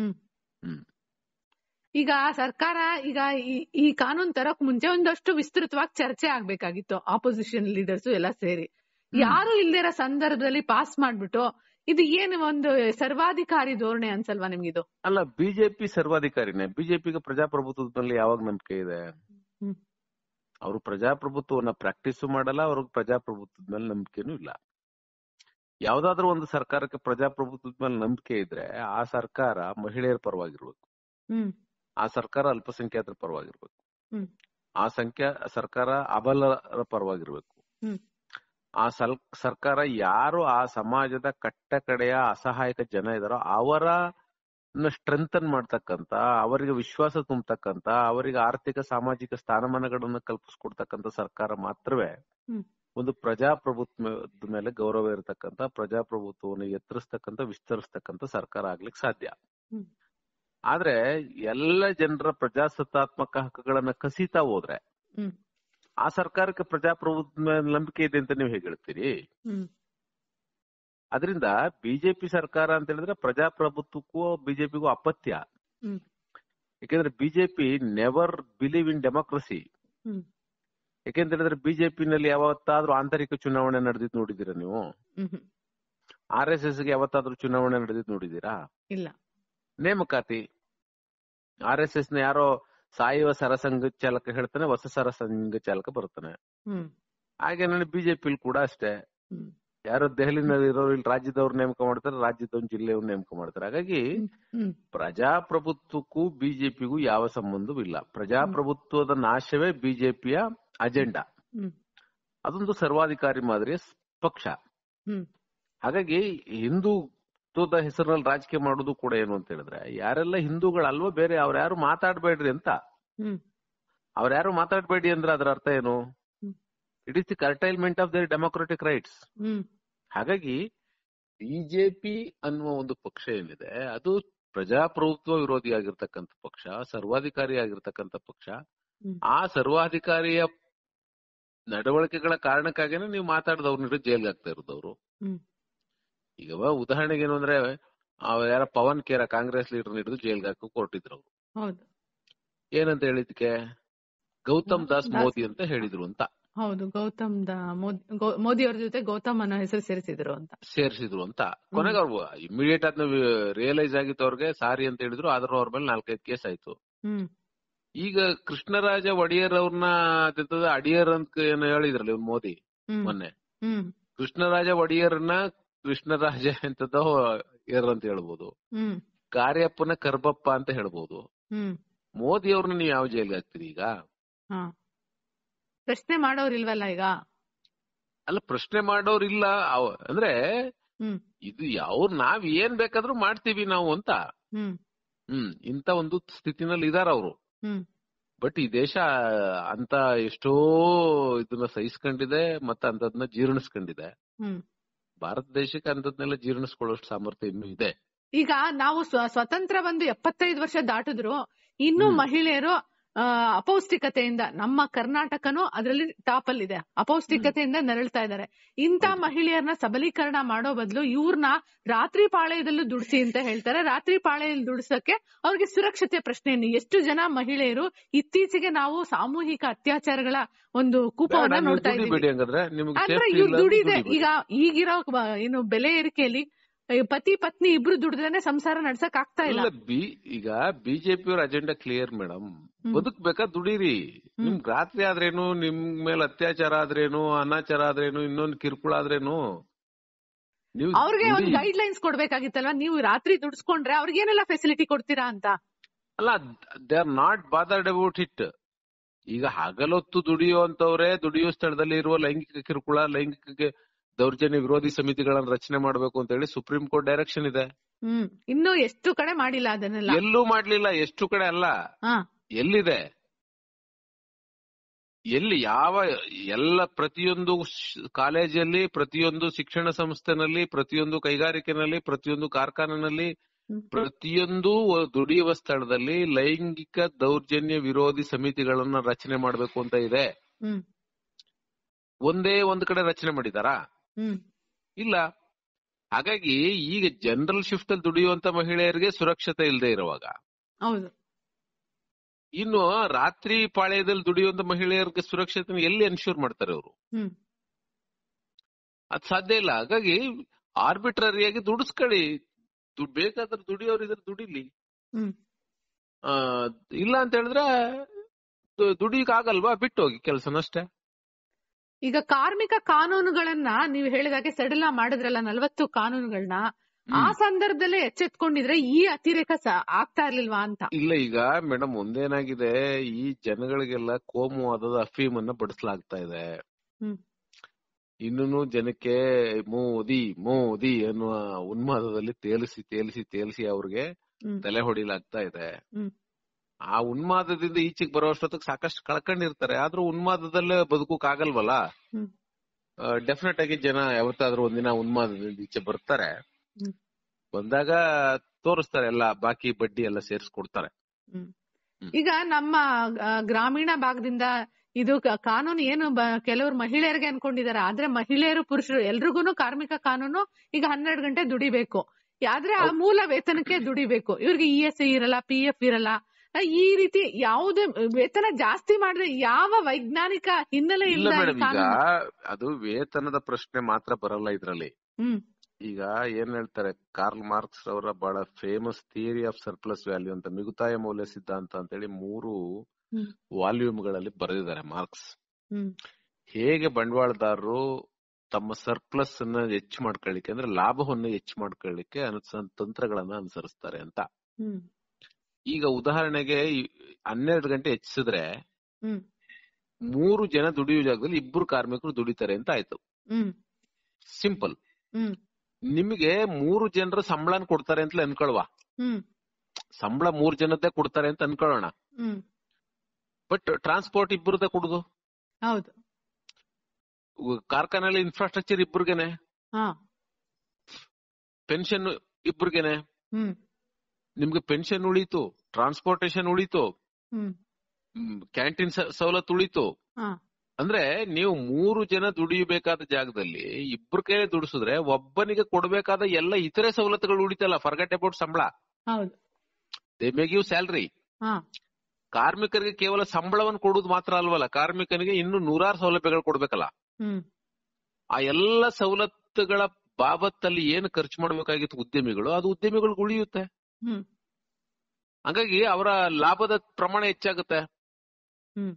ಈಗ ಸರ್ಕಾರ ಈಗ ಈ- ಈ ಕಾನೂನ್ ತರಕ್ ಮುಂಚೆ ಒಂದಷ್ಟು ವಿಸ್ತೃತವಾಗಿ ಚರ್ಚೆ ಆಗ್ಬೇಕಾಗಿತ್ತು ಆಪೋಸಿಷನ್ ಲೀಡರ್ಸ್ ಎಲ್ಲ ಸೇರಿ ಯಾರು ಇಲ್ದಿರೋ ಸಂದರ್ಭದಲ್ಲಿ ಪಾಸ್ ಮಾಡ್ಬಿಟ್ಟು ಇದು ಏನು ಒಂದು ಸರ್ವಾಧಿಕಾರಿ ಧೋರಣೆ ಅನ್ಸಲ್ವಾ ನಿಮ್ಗಿದು ಅಲ್ಲ ಬಿಜೆಪಿ ಸರ್ವಾಧಿಕಾರಿನೇ ಬಿಜೆಪಿಗೆ ಪ್ರಜಾಪ್ರಭುತ್ವದ ಮೇಲೆ ಯಾವಾಗ ನಂಬಿಕೆ ಇದೆ ಹ್ಮ್. ಅವರು ಪ್ರಜಾಪ್ರಭುತ್ವವನ್ನ ಪ್ರಾಕ್ಟೀಸ್ ಮಾಡಲ್ಲ ಅವ್ರಿಗೆ ಪ್ರಜಾಪ್ರಭುತ್ವದ ಮೇಲೆ ನಂಬಿಕೆನೂ ಇಲ್ಲ ಯಾವ್ದಾದ್ರು ಒಂದು ಸರ್ಕಾರಕ್ಕೆ ಪ್ರಜಾಪ್ರಭುತ್ವದ ಮೇಲೆ ನಂಬಿಕೆ ಇದ್ರೆ ಆ ಸರ್ಕಾರ ಮಹಿಳೆಯರ ಪರವಾಗಿರ್ಬೇಕು ಹ್ಮ್ ಆ ಸರ್ಕಾರ ಅಲ್ಪಸಂಖ್ಯಾತರ ಪರವಾಗಿರ್ಬೇಕು ಹ್ಮ್. ಆ ಸಂಖ್ಯಾ ಸರ್ಕಾರ ಅಬಲರ ಪರವಾಗಿರ್ಬೇಕು ಹ್ಮ್. ಆ ಸಲ್ ಸರ್ಕಾರ ಯಾರು ಆ ಸಮಾಜದ ಕಟ್ಟ ಕಡೆಯ ಅಸಹಾಯಕ ಜನ ಇದಾರೋ ಅವರ ಸ್ಟ್ರೆಂಥನ್ ಮಾಡ್ತಕ್ಕಂತ ಅವರಿಗೆ ವಿಶ್ವಾಸ ತುಂಬತಕ್ಕಂತ ಅವರಿಗೆ ಆರ್ಥಿಕ ಸಾಮಾಜಿಕ ಸ್ಥಾನಮಾನಗಳನ್ನು ಕಲ್ಪಿಸ್ಕೊಡ್ತಕ್ಕಂತ ಸರ್ಕಾರ ಮಾತ್ರವೇ ಹ್ಮ್. ಒಂದು ಪ್ರಜಾಪ್ರಭುತ್ವದ ಮೇಲೆ ಗೌರವ ಇರತಕ್ಕಂತ ಪ್ರಜಾಪ್ರಭುತ್ವವನ್ನು ಎತ್ತರಿಸ್ತಕ್ಕಂತ ವಿಸ್ತರಿಸ್ತಕ್ಕಂತ ಸರ್ಕಾರ ಆಗ್ಲಿಕ್ಕೆ ಸಾಧ್ಯ ಹ್ಮ್. ಆದ್ರೆ ಎಲ್ಲ ಜನರ ಪ್ರಜಾಸತ್ತಾತ್ಮಕ ಹಕ್ಕುಗಳನ್ನ ಕಸಿತಾ ಹೋದ್ರೆ ಹ್ಮ್. ಆ ಸರ್ಕಾರಕ್ಕೆ ಪ್ರಜಾಪ್ರಭುತ್ವ ಮೇಲೆ ನಂಬಿಕೆ ಇದೆ ಅಂತ ನೀವು ಹೇಗೆ ಹೇಳ್ತೀರಿ ಹ್ಮ್ ಅದರಿಂದ ಬಿಜೆಪಿ ಸರ್ಕಾರ ಅಂತ ಹೇಳಿದ್ರೆ ಪ್ರಜಾಪ್ರಭುತ್ವಕ್ಕೂ ಬಿಜೆಪಿಗೂ ಅಪತ್ಯ ಹ್ಮ್. ಯಾಕಂದ್ರೆ BJP never believe in democracy hmm. ಯಾಕೆಂತ ಹೇಳಿದ್ರೆ ಬಿಜೆಪಿನಲ್ಲಿ ಯಾವತ್ತಾದ್ರೂ ಆಂತರಿಕ ಚುನಾವಣೆ ನಡೆದಿದ್ ನೋಡಿದೀರಾ ನೀವು hmm hmm. R S S ಗೆ ಯಾವತ್ತಾದ್ರೂ ಚುನಾವಣೆ ನಡೆದಿದ್ ನೋಡಿದೀರಾ ಇಲ್ಲ ನೇಮಕಾತಿ ಆರ್ ಎಸ್ ಎಸ್ ನ ಯಾರೋ ಸಾಯುವ ಸರಸಂಘ ಚಾಲಕ ಹೇಳ್ತಾನೆ ಹೊಸ ಸರಸಂಘ ಚಾಲಕ ಬರ್ತಾನೆ ಹ್ಮ್ ಹಾಗೆ ನನಗೆ ಬಿಜೆಪಿ ಕೂಡ ಅಷ್ಟೇ ಹ್ಮ್ ಯಾರೋ ದೆಹಲಿನಲ್ಲಿ ಇರೋರು ಇಲ್ಲಿ ರಾಜ್ಯದವ್ರು ನೇಮಕ ಮಾಡ್ತಾರೆ ರಾಜ್ಯದವ್ರು ಜಿಲ್ಲೆಯವ್ರು ನೇಮಕ ಮಾಡ್ತಾರೆ ಹಾಗಾಗಿ ಹ್ಮ್ ಪ್ರಜಾಪ್ರಭುತ್ವಕ್ಕೂ ಬಿಜೆಪಿಗೂ ಯಾವ ಸಂಬಂಧವಿಲ್ಲ ಪ್ರಜಾಪ್ರಭುತ್ವದ ನಾಶವೇ ಬಿಜೆಪಿಯ ಅಜೆಂಡಾ ಹ್ಮ್ ಅದೊಂದು ಸರ್ವಾಧಿಕಾರಿ ಮಾದರಿಯ ಸ್- ಪಕ್ಷ ಹ್ಮ್ ಹಾಗಾಗಿ ಹಿಂದುತ್ವದ ಹೆಸರಿನಲ್ಲಿ ರಾಜಕೀಯ ಮಾಡೋದು ಕೂಡ ಏನು ಅಂತ ಹೇಳಿದ್ರೆ ಯಾರೆಲ್ಲ ಹಿಂದೂಗಳಲ್ವೋ ಬೇರೆ ಅವ್ರ್ಯಾರು ಮಾತಾಡ್ಬೇಡ್ರಿ ಅಂತ ಹ್ಮ್ ಅವ್ರ್ಯಾರು ಮಾತಾಡ್ಬೇಡಿ ಅಂದ್ರೆ ಅದರ ಅರ್ಥ ಏನು hmm. It is the curtailment of their democratic rights hmm ಹಾಗಾಗಿ ಬಿಜೆಪಿ ಅನ್ನುವ ಒಂದು ಪಕ್ಷ ಏನಿದೆ ಅದು ಪ್ರಜಾಪ್ರಭುತ್ವ ವಿರೋಧಿ ಆಗಿರ್ತಕ್ಕಂಥ ಪಕ್ಷ ಸರ್ವಾಧಿಕಾರಿ ಆಗಿರ್ತಕ್ಕಂಥ ಪಕ್ಷ ಹ್ಮ್. ಆ ಸರ್ವಾಧಿಕಾರಿಯ ನಡವಳಿಕೆಗಳ ಕಾರಣಕ್ಕಾಗಿನೇ ನೀವು ಮಾತಾಡಿದವ್ರನ್ನ ಜೈಲ್ಗೆ ಆಗ್ತಾ ಇರೋದವ್ರು ಹ್ಮ್. ಈಗ ವ- ಉದಾಹರಣೆಗೆ ಏನು ಅಂದ್ರೆ ಅವ ಯಾರ ಪವನ್ ಕೇರ ಕಾಂಗ್ರೆಸ್ ಲೀಡರ್ ಹಿಡಿದು ಜೈಲ್ಗೆ ಹಾಕಿ ಕೊಟ್ಟಿದ್ರು ಅವ್ರು ಹೌದು ಏನಂತ ಹೇಳಿದ್ಕೆ ಗೌತಮ್ ದಾಸ್ ದಾಸ್. ಮೋದಿ ಅಂತ ಹೇಳಿದ್ರು ಅಂತ ಹೌದು ಗೌತಮ್ ದ ಮೋದಿ ಗೌ- ಮೋದಿ ಅವ್ರ ಜೊತೆ ಗೌತಮ್ ಅನ್ನೋ ಹೆಸರು ಸೇರಿಸಿದ್ರು ಅಂತ ಸೇರಿಸಿದ್ರು ಅಂತ ಕೊನೆಗೆ ಅವ್ರು ಇಮಿಡಿಯೇಟ್ ಆದ್ನ ರಿಯಲೈಸ್ ಆಗಿತ್ತು ಅವ್ರಿಗೆ ಸಾರಿ ಅಂತ ಹೇಳಿದ್ರು ಆದ್ರೂ ಅವ್ರ ಮೇಲೆ ನಾಲ್ಕೈದು ಕೇಸ್ ಆಯ್ತು ಹ್ಮ್ ಈಗ ಕೃಷ್ಣರಾಜ ಒಡೆಯರ್ ಅವ್ರನ್ನ ಅದಿರ್ತದ ಅಡಿಯರ್ ಅಂತ ಏನು ಹೇಳಿದ್ರಲ್ಲ ಇವ್ನು ಮೋದಿ ಹ್ಮ್ ಮೊನ್ನೆ ಹ್ಮ್ ಕೃಷ್ಣರಾಜ ಒಡೆಯರ್ನ ಕೃಷ್ಣರಾಜ ಎಂತದೋ ಯರ್ ಅಂತ ಹೇಳ್ಬೋದು ಹ್ಮ್ ಕಾರ್ಯಪ್ಪನ ಕರ್ಬಪ್ಪ ಅಂತ ಹೇಳ್ಬೋದು ಹ್ಮ್ ಮೋದಿ ಅವ್ರನ್ನ ನೀವು ಯಾವ ಜೈಲ್ಗೆ ಹಾಕ್ತೀರಿ ಈಗ ಹಾ ಪ್ರಶ್ನೆ ಮಾಡೋರಿಲ್ವಲ್ಲ ಈಗ ಅಲ್ಲ ಪ್ರಶ್ನೆ ಮಾಡೋರಿಲ್ಲ ಅವ- ಅಂದ್ರೆ ಹ್ಮ್ ಇದು ಅವ್ರು ನಾವ್ ಏನ್ ಬೇಕಾದ್ರೂ ಮಾಡ್ತೀವಿ ನಾವು ಅಂತ ಹ್ಮ್ ಹ್ಮ್ ಇಂತ ಒಂದು ಸ್ಥಿತಿನಲ್ಲಿ ಇದಾರ ಅವರು ಹ್ಮ್ ಬಟ್ ಈ ದೇಶ ಅಂತ ಎಷ್ಟೋ ಇದನ್ನ ಸಹಿಸ್ಕೊಂಡಿದೆ ಮತ್ತೆ ಅಂತದ್ನ ಜೀರ್ಣಿಸ್ಕೊಂಡಿದೆ ಹ್ಮ್ ಭಾರತ ದೇಶಕ್ಕೆ ಅಂತದ್ನೆಲ್ಲ ಜೀರ್ಣಿಸ್ಕೊಳ್ಳೋಷ್ಟು ಸಾಮರ್ಥ್ಯ ಇನ್ನೂ ಇದೆ ಈಗ ನಾವು ಸ್ವ- ಸ್ವತಂತ್ರ ಬಂದು ಎಪ್ಪತ್ತೈದು ವರ್ಷ ದಾಟಿದ್ರು ಇನ್ನೂ ಹ್ಮ್. ಮಹಿಳೆಯರು ಆ, ಅಪೌಷ್ಟಿಕತೆಯಿಂದ ನಮ್ಮ ಕರ್ನಾಟಕನು ಅದರಲ್ಲಿ ಟಾಪ್ ಅಲ್ಲಿ ಇದೆ ಅಪೌಷ್ಟಿಕತೆಯಿಂದ ನರಳ್ತಾ ಇದ್ದಾರೆ ಇಂತ ಹೌದು. ಮಹಿಳೆಯರನ್ನ ಸಬಲೀಕರಣ ಮಾಡೋ ಬದಲು ಇವ್ರನ್ನ ರಾತ್ರಿ ಪಾಳೆಯದಲ್ಲೂ ದುಡಿಸಿ ಅಂತ ಹೇಳ್ತಾರೆ ರಾತ್ರಿ ಪಾಳೆಯಲ್ಲಿ ದುಡಿಸಕ್ಕೆ ಅವ್ರಿಗೆ ಸುರಕ್ಷತೆ ಪ್ರಶ್ನೆ ಏನು ಎಷ್ಟು ಜನ ಮಹಿಳೆಯರು ಇತ್ತೀಚೆಗೆ ನಾವು ಸಾಮೂಹಿಕ ಅತ್ಯಾಚಾರಗಳ ಒಂದು ಕೂಪವನ್ನ ಬೇಡ, ನೀವು ನೋಡ್ತಾ ದುಡಿ ಇದ್ದೀವಿ ಬಿಡಿ ಹಂಗಂದ್ರೆ ನಿಮ್ಗೆ ಅಂದ್ರೆ ಸೇಫ್ಟಿ ಇವ್ರು ಇಲ್ಲ ಅಂದ್ರೆ ದುಡಿದೆ ದುಡಿ ಬಿಡಿ. ಈಗ ಈಗಿರೋ ಬ- ಏನು ಬೆಲೆ ಏರಿಕೆಯಲ್ಲಿ ಈ ಪತಿ ಪತ್ನಿ ಇಬ್ರು ದುಡಿದ್ರೆ ಸಂಸಾರ ನಡ್ಸಕ್ ಆಗ್ತಾ ಇಲ್ಲ ಇಲ್ಲ ಬಿ ಈಗ ಬಿಜೆಪಿ ಅವ್ರ ಅಜೆಂಡಾ ಕ್ಲಿಯರ್ ಮೇಡಮ್ ಹ್ಮ್. ಬದುಕ್ಬೇಕಾ ದುಡೀರಿ ಹ್ಮ್. ನಿಮ್ ರಾತ್ರಿ ಆದ್ರೇನು ನಿಮ್ ಮೇಲೆ ಅತ್ಯಾಚಾರ ಆದ್ರೇನು ಅನಾಚಾರ ಆದ್ರೇನು ಇನ್ನೊಂದು ಕಿರುಕುಳ ಆದ್ರೇನು ನೀವು ಅವ್ರಿಗೆ ಒಂದು ದುಡಿ. ಗೈಡ್ ಲೈನ್ಸ್ ಕೊಡ್ಬೇಕಾಗಿತ್ತಲ್ವಾ ನೀವು ರಾತ್ರಿ ದುಡಿಸ್ಕೊಂಡ್ರೆ ಅವ್ರಿಗೆ ಏನೆಲ್ಲ ಫೆಸಿಲಿಟಿ ಕೊಡ್ತೀರಾ ಅಂತ ಅಲ್ಲ they are not bothered about it ಈಗ ಹಗಲೊತ್ತು ದುಡಿಯುವಂತವ್ರೆ ದುಡಿಯೋ ಸ್ಥಳದಲ್ಲಿ ಇರುವ ಲೈಂಗಿಕ ಕಿರುಕುಳ ಲೈಂಗಿಕ ದೌರ್ಜನ್ಯ ವಿರೋಧಿ ಸಮಿತಿಗಳನ್ನ ರಚನೆ ಮಾಡಬೇಕು ಅಂತ ಹೇಳಿ ಸುಪ್ರೀಂ ಕೋರ್ಟ್ ಡೈರೆಕ್ಷನ್ ಇದೆ ಹ್ಮ್ ಇನ್ನು ಎಷ್ಟು ಕಡೆ ಮಾಡಿಲ್ಲ ಅದನ್ನೆಲ್ಲ ಎಲ್ಲೂ ಮಾಡ್ಲಿಲ್ಲ ಎಷ್ಟು ಕಡೆ ಅಲ್ಲ ಹಾ ಎಲ್ಲಿದೆ ಎಲ್ಲಿ ಯಾವ ಎಲ್ಲ ಪ್ರತಿಯೊಂದು ಶ್- ಕಾಲೇಜಲ್ಲಿ ಪ್ರತಿಯೊಂದು ಶಿಕ್ಷಣ ಸಂಸ್ಥೆನಲ್ಲಿ ಪ್ರತಿಯೊಂದು ಕೈಗಾರಿಕೆನಲ್ಲಿ ಪ್ರತಿಯೊಂದು ಕಾರ್ಖಾನೆನಲ್ಲಿ ಹ್ಮ್. ಪ್ರತಿಯೊಂದು ದುಡಿಯುವ ಸ್ಥಳದಲ್ಲಿ ಲೈಂಗಿಕ ದೌರ್ಜನ್ಯ ವಿರೋಧಿ ಸಮಿತಿಗಳನ್ನ ರಚನೆ ಮಾಡಬೇಕು ಅಂತ ಇದೆ ಹ್ಮ್ ಒಂದೇ ಒಂದ್ ಕಡೆ ರಚನೆ ಮಾಡಿದಾರಾ ಹ್ಮ್ ಇಲ್ಲ ಹಾಗಾಗಿ ಈಗ ಜನರಲ್ ಶಿಫ್ಟ್ ಅಲ್ಲಿ ದುಡಿಯುವಂತ ಮಹಿಳೆಯರಿಗೆ ಸುರಕ್ಷತೆ ಇಲ್ಲದೆ ಇರುವಾಗ ಹೌದು ಇನ್ನು ರಾತ್ರಿ ಪಾಳ್ಯದಲ್ಲಿ ದುಡಿಯುವಂತ ಮಹಿಳೆಯರಿಗೆ ಸುರಕ್ಷತೆ ಎಲ್ಲಿ ಎನ್ಶೂರ್ ಮಾಡ್ತಾರೆ ಅವರು ಹ್ಮ್ ಅದ್ ಸಾಧ್ಯ ಇಲ್ಲ ಹಾಗಾಗಿ ಆರ್ಬಿಟ್ರರಿಯಾಗಿ ದುಡಿಸ್ಕೊಳ್ಳಿ ದುಡ್ ಬೇಕಾದ್ರೆ ದುಡಿಯೋರು ಇದ್ರೆ ದುಡಿಲಿ ಹ್ಮ್ ಆ, ಇಲ್ಲ ಅಂತ ಹೇಳಿದ್ರೆ ದು- ದುಡಿಯಕ್ ಆಗಲ್ವಾ ಬಿಟ್ಟು ಹೋಗಿ ಕೆಲಸನಷ್ಟೇ ಈಗ ಕಾರ್ಮಿಕ ಕಾನೂನುಗಳನ್ನ ನೀವು ಹೇಳಿದಾಗೆ ಸಡಿಲ ಮಾಡಿದ್ರಲ್ಲ ನಲ್ವತ್ತು ಕಾನೂನುಗಳನ್ನ ಆ ಸಂದರ್ಭದಲ್ಲೇ ಎಚ್ಚೆತ್ಕೊಂಡಿದ್ರೆ ಈ ಅತಿರೇಕ ಸ- ಆಗ್ತಾ ಇರ್ಲಿಲ್ವಾ ಅಂತ ಇಲ್ಲ ಈಗ ಮೇಡಮ್ ಒಂದೇನಾಗಿದೆ ಈ ಜನಗಳಿಗೆಲ್ಲ ಕೋಮುವಾದದ ಅಫೀಮ್ ಅನ್ನ ಬಡಿಸಲಾಗ್ತಾ ಇದೆ ಹ್ಮ್. ಇನ್ನೂ ಜನಕ್ಕೆ ಮೋದಿ ಮೋದಿ ಅನ್ನುವ ಉನ್ಮಾದದಲ್ಲಿ ತೇಲಿಸಿ ತೇಲಿಸಿ ತೇಲಿಸಿ ಅವ್ರಿಗೆ ಹ್ಮ್. ತಲೆ ಹೊಡಿಲಾಗ್ತಾ ಇದೆ ಹ್ಮ್. ಆ ಉನ್ಮಾದದಿಂದ ಈಚೆಗೆ ಬರೋಷ್ಟೊತ್ತಿಗೆ ಸಾಕಷ್ಟು ಕಳ್ಕೊಂಡಿರ್ತಾರೆ ಆದ್ರೂ ಉನ್ಮಾದದಲ್ಲೇ ಬದುಕೋಕ್ ಆಗಲ್ವಲ್ಲ ಹ್ಮ್. ಡೆಫಿನೆಟ್ ಆಗಿ ಜನ ಯಾವತ್ತಾದ್ರೂ ಒಂದಿನ ಉನ್ಮಾದದಿಂದ ಈಚೆ ಬರ್ತಾರೆ ಹ್ಮ್. ಬಂದಾಗ ತೋರಿಸ್ತಾರೆ ಎಲ್ಲ ಬಾಕಿ ಬಡ್ಡಿ ಎಲ್ಲ ಸೇರಿಸ್ಕೊಡ್ತಾರೆ ಈಗ ನಮ್ಮ ಆ, ಗ್ರಾಮೀಣ ಭಾಗದಿಂದ ಇದು ಕ- ಕಾನೂನು ಏನು ಬ- ಕೆಲವರು ಮಹಿಳೆಯರಿಗೆ ಅನ್ಕೊಂಡಿದ್ದಾರೆ ಆದ್ರೆ ಮಹಿಳೆಯರು ಪುರುಷರು ಎಲ್ರಿಗೂ ಕಾರ್ಮಿಕ ಕಾನೂನು ಈಗ ಹನ್ನೆರಡು ಗಂಟೆ ದುಡಿಬೇಕು ಆದ್ರೆ ಆ ಮೂಲ ವೇತನಕ್ಕೆ ದುಡಿಬೇಕು ಇವ್ರಿಗೆ ಇ ಎಸ್ ಐ ಇರಲ್ಲ ಪಿ ಎಫ್ ಇರಲ್ಲ ಈ ರೀತಿ ಯಾವುದೇ ವೇತನ ಜಾಸ್ತಿ ಮಾಡಿದ್ರೆ ಯಾವ ವೈಜ್ಞಾನಿಕ ಹಿನ್ನೆಲೆ ಇಲ್ಲ ಇಲ್ಲ ಮೇಡಮ್ ಈಗ ಅದು ವೇತನದ ಪ್ರಶ್ನೆ ಮಾತ್ರ ಬರಲ್ಲ ಇದ್ರಲ್ಲಿ ಹ್ಮ್ ಈಗ ಏನ್ ಹೇಳ್ತಾರೆ ಕಾರ್ಲ್ ಮಾರ್ಕ್ಸ್ ಅವರ ಬಹಳ famous theory of surplus value ಅಂತ ಮಿಗುತಾಯ ಮೌಲ್ಯ ಸಿದ್ಧಾಂತ ಅಂತೇಳಿ ಮೂರು ಹ್ಮ್. ವಾಲ್ಯೂಮ್ ಗಳಲ್ಲಿ ಬರೆದಿದ್ದಾರೆ ಮಾರ್ಕ್ಸ್ ಹ್ಮ್ ಹೇಗೆ ಬಂಡವಾಳದಾರರು ತಮ್ಮ ಸರ್ಪ್ಲಸ್ ಅನ್ನ ಹೆಚ್ಚು ಮಾಡ್ಕೊಳ್ಳಿಕ್ಕೆ ಅಂದ್ರೆ ಲಾಭವನ್ನು ಹೆಚ್ಚು ಮಾಡ್ಕೊಳ್ಳಿಕ್ಕೆ ಅನುಸ ತಂತ್ರಗಳನ್ನ ಅನುಸರಿಸ್ತಾರೆ ಅಂತ ಹ್ಮ್ ಈಗ ಉದಾಹರಣೆಗೆ ಈ ಹನ್ನೆರಡು ಗಂಟೆ ಹೆಚ್ಚಿಸಿದ್ರೆ ಹ್ಮ್ ಮೂರು ಜನ ದುಡಿಯೋ ಜಾಗದಲ್ಲಿ ಇಬ್ಬರು ಕಾರ್ಮಿಕರು ದುಡಿತಾರೆ ಅಂತ ಆಯ್ತು ಹ್ಮ್ ಸಿಂಪಲ್ ಹ್ಮ್ ನಿಮಗೆ ಮೂರು ಜನರ ಸಂಬಳನ ಕೊಡ್ತಾರೆ ಅಂತಲೇ ಅನ್ಕೊಳ್ವಾ ಹ್ಮ್ ಸಂಬಳ ಮೂರ್ ಜನದ್ದೇ ಕೊಡ್ತಾರೆ ಅಂತ ಅನ್ಕೊಳ್ಳೋಣ ಹ್ಮ್ ಬಟ್ ಟ್ರಾನ್ಸ್ಪೋರ್ಟ್ ಇಬ್ಬರದೇ ಕೊಡುದು ಹೌದು ಕಾರ್ಖಾನೆಯಲ್ಲಿ ಇನ್ಫ್ರಾಸ್ಟ್ರಕ್ಚರ್ ಇಬ್ಬರಿಗೆನೆ ಹಾ ಪೆನ್ಷನ್ ಇಬ್ಬರಿಗೆನೆ ಹ್ಮ್ ನಿಮ್ಗೆ ಪೆನ್ಷನ್ ಉಳೀತು ಟ್ರಾನ್ಸ್ಪೋರ್ಟೇಶನ್ ಉಳೀತು ಹ್ಮ್ ಕ್ಯಾಂಟೀನ್ ಸವಲತ್ತು ಉಳೀತು ಹಾ ಅಂದ್ರೆ ನೀವು ಮೂರು ಜನ ದುಡಿಯಬೇಕಾದ ಜಾಗದಲ್ಲಿ ಇಬ್ಬರ ಕೈಯಲ್ಲಿ ದುಡಿಸಿದ್ರೆ ಒಬ್ಬನಿಗೆ ಕೊಡಬೇಕಾದ ಎಲ್ಲ ಇತರೆ ಸವಲತ್ತುಗಳು ಉಳಿತಲ್ಲ ಫರ್ಗಟ್ ಅಬೌಟ್ ಸಂಬಳ ಹೌದು ದೇ ಮೇ ಗಿವ್ ಸ್ಯಾಲ್ರಿ ಹಾ ಕಾರ್ಮಿಕರಿಗೆ ಕೇವಲ ಸಂಬಳವನ್ನು ಕೊಡುವುದು ಮಾತ್ರ ಅಲ್ವಲ್ಲ ಕಾರ್ಮಿಕನಿಗೆ ಇನ್ನು ನೂರಾರು ಸೌಲಭ್ಯಗಳು ಕೊಡ್ಬೇಕಲ್ಲ ಹ್ಮ್ ಆ ಎಲ್ಲ ಸವಲತ್ತುಗಳ ಬಾಬತ್ತಲ್ಲಿ ಏನು ಖರ್ಚು ಮಾಡಬೇಕಾಗಿತ್ತು ಉದ್ಯಮಿಗಳು ಅದು ಉದ್ಯಮಿಗಳಿಗೆ ಉಳಿಯುತ್ತೆ ಹ್ಮ್ ಹಾಗಾಗಿ ಅವರ ಲಾಭದ ಪ್ರಮಾಣ ಹೆಚ್ಚಾಗುತ್ತೆ ಹ್ಮ್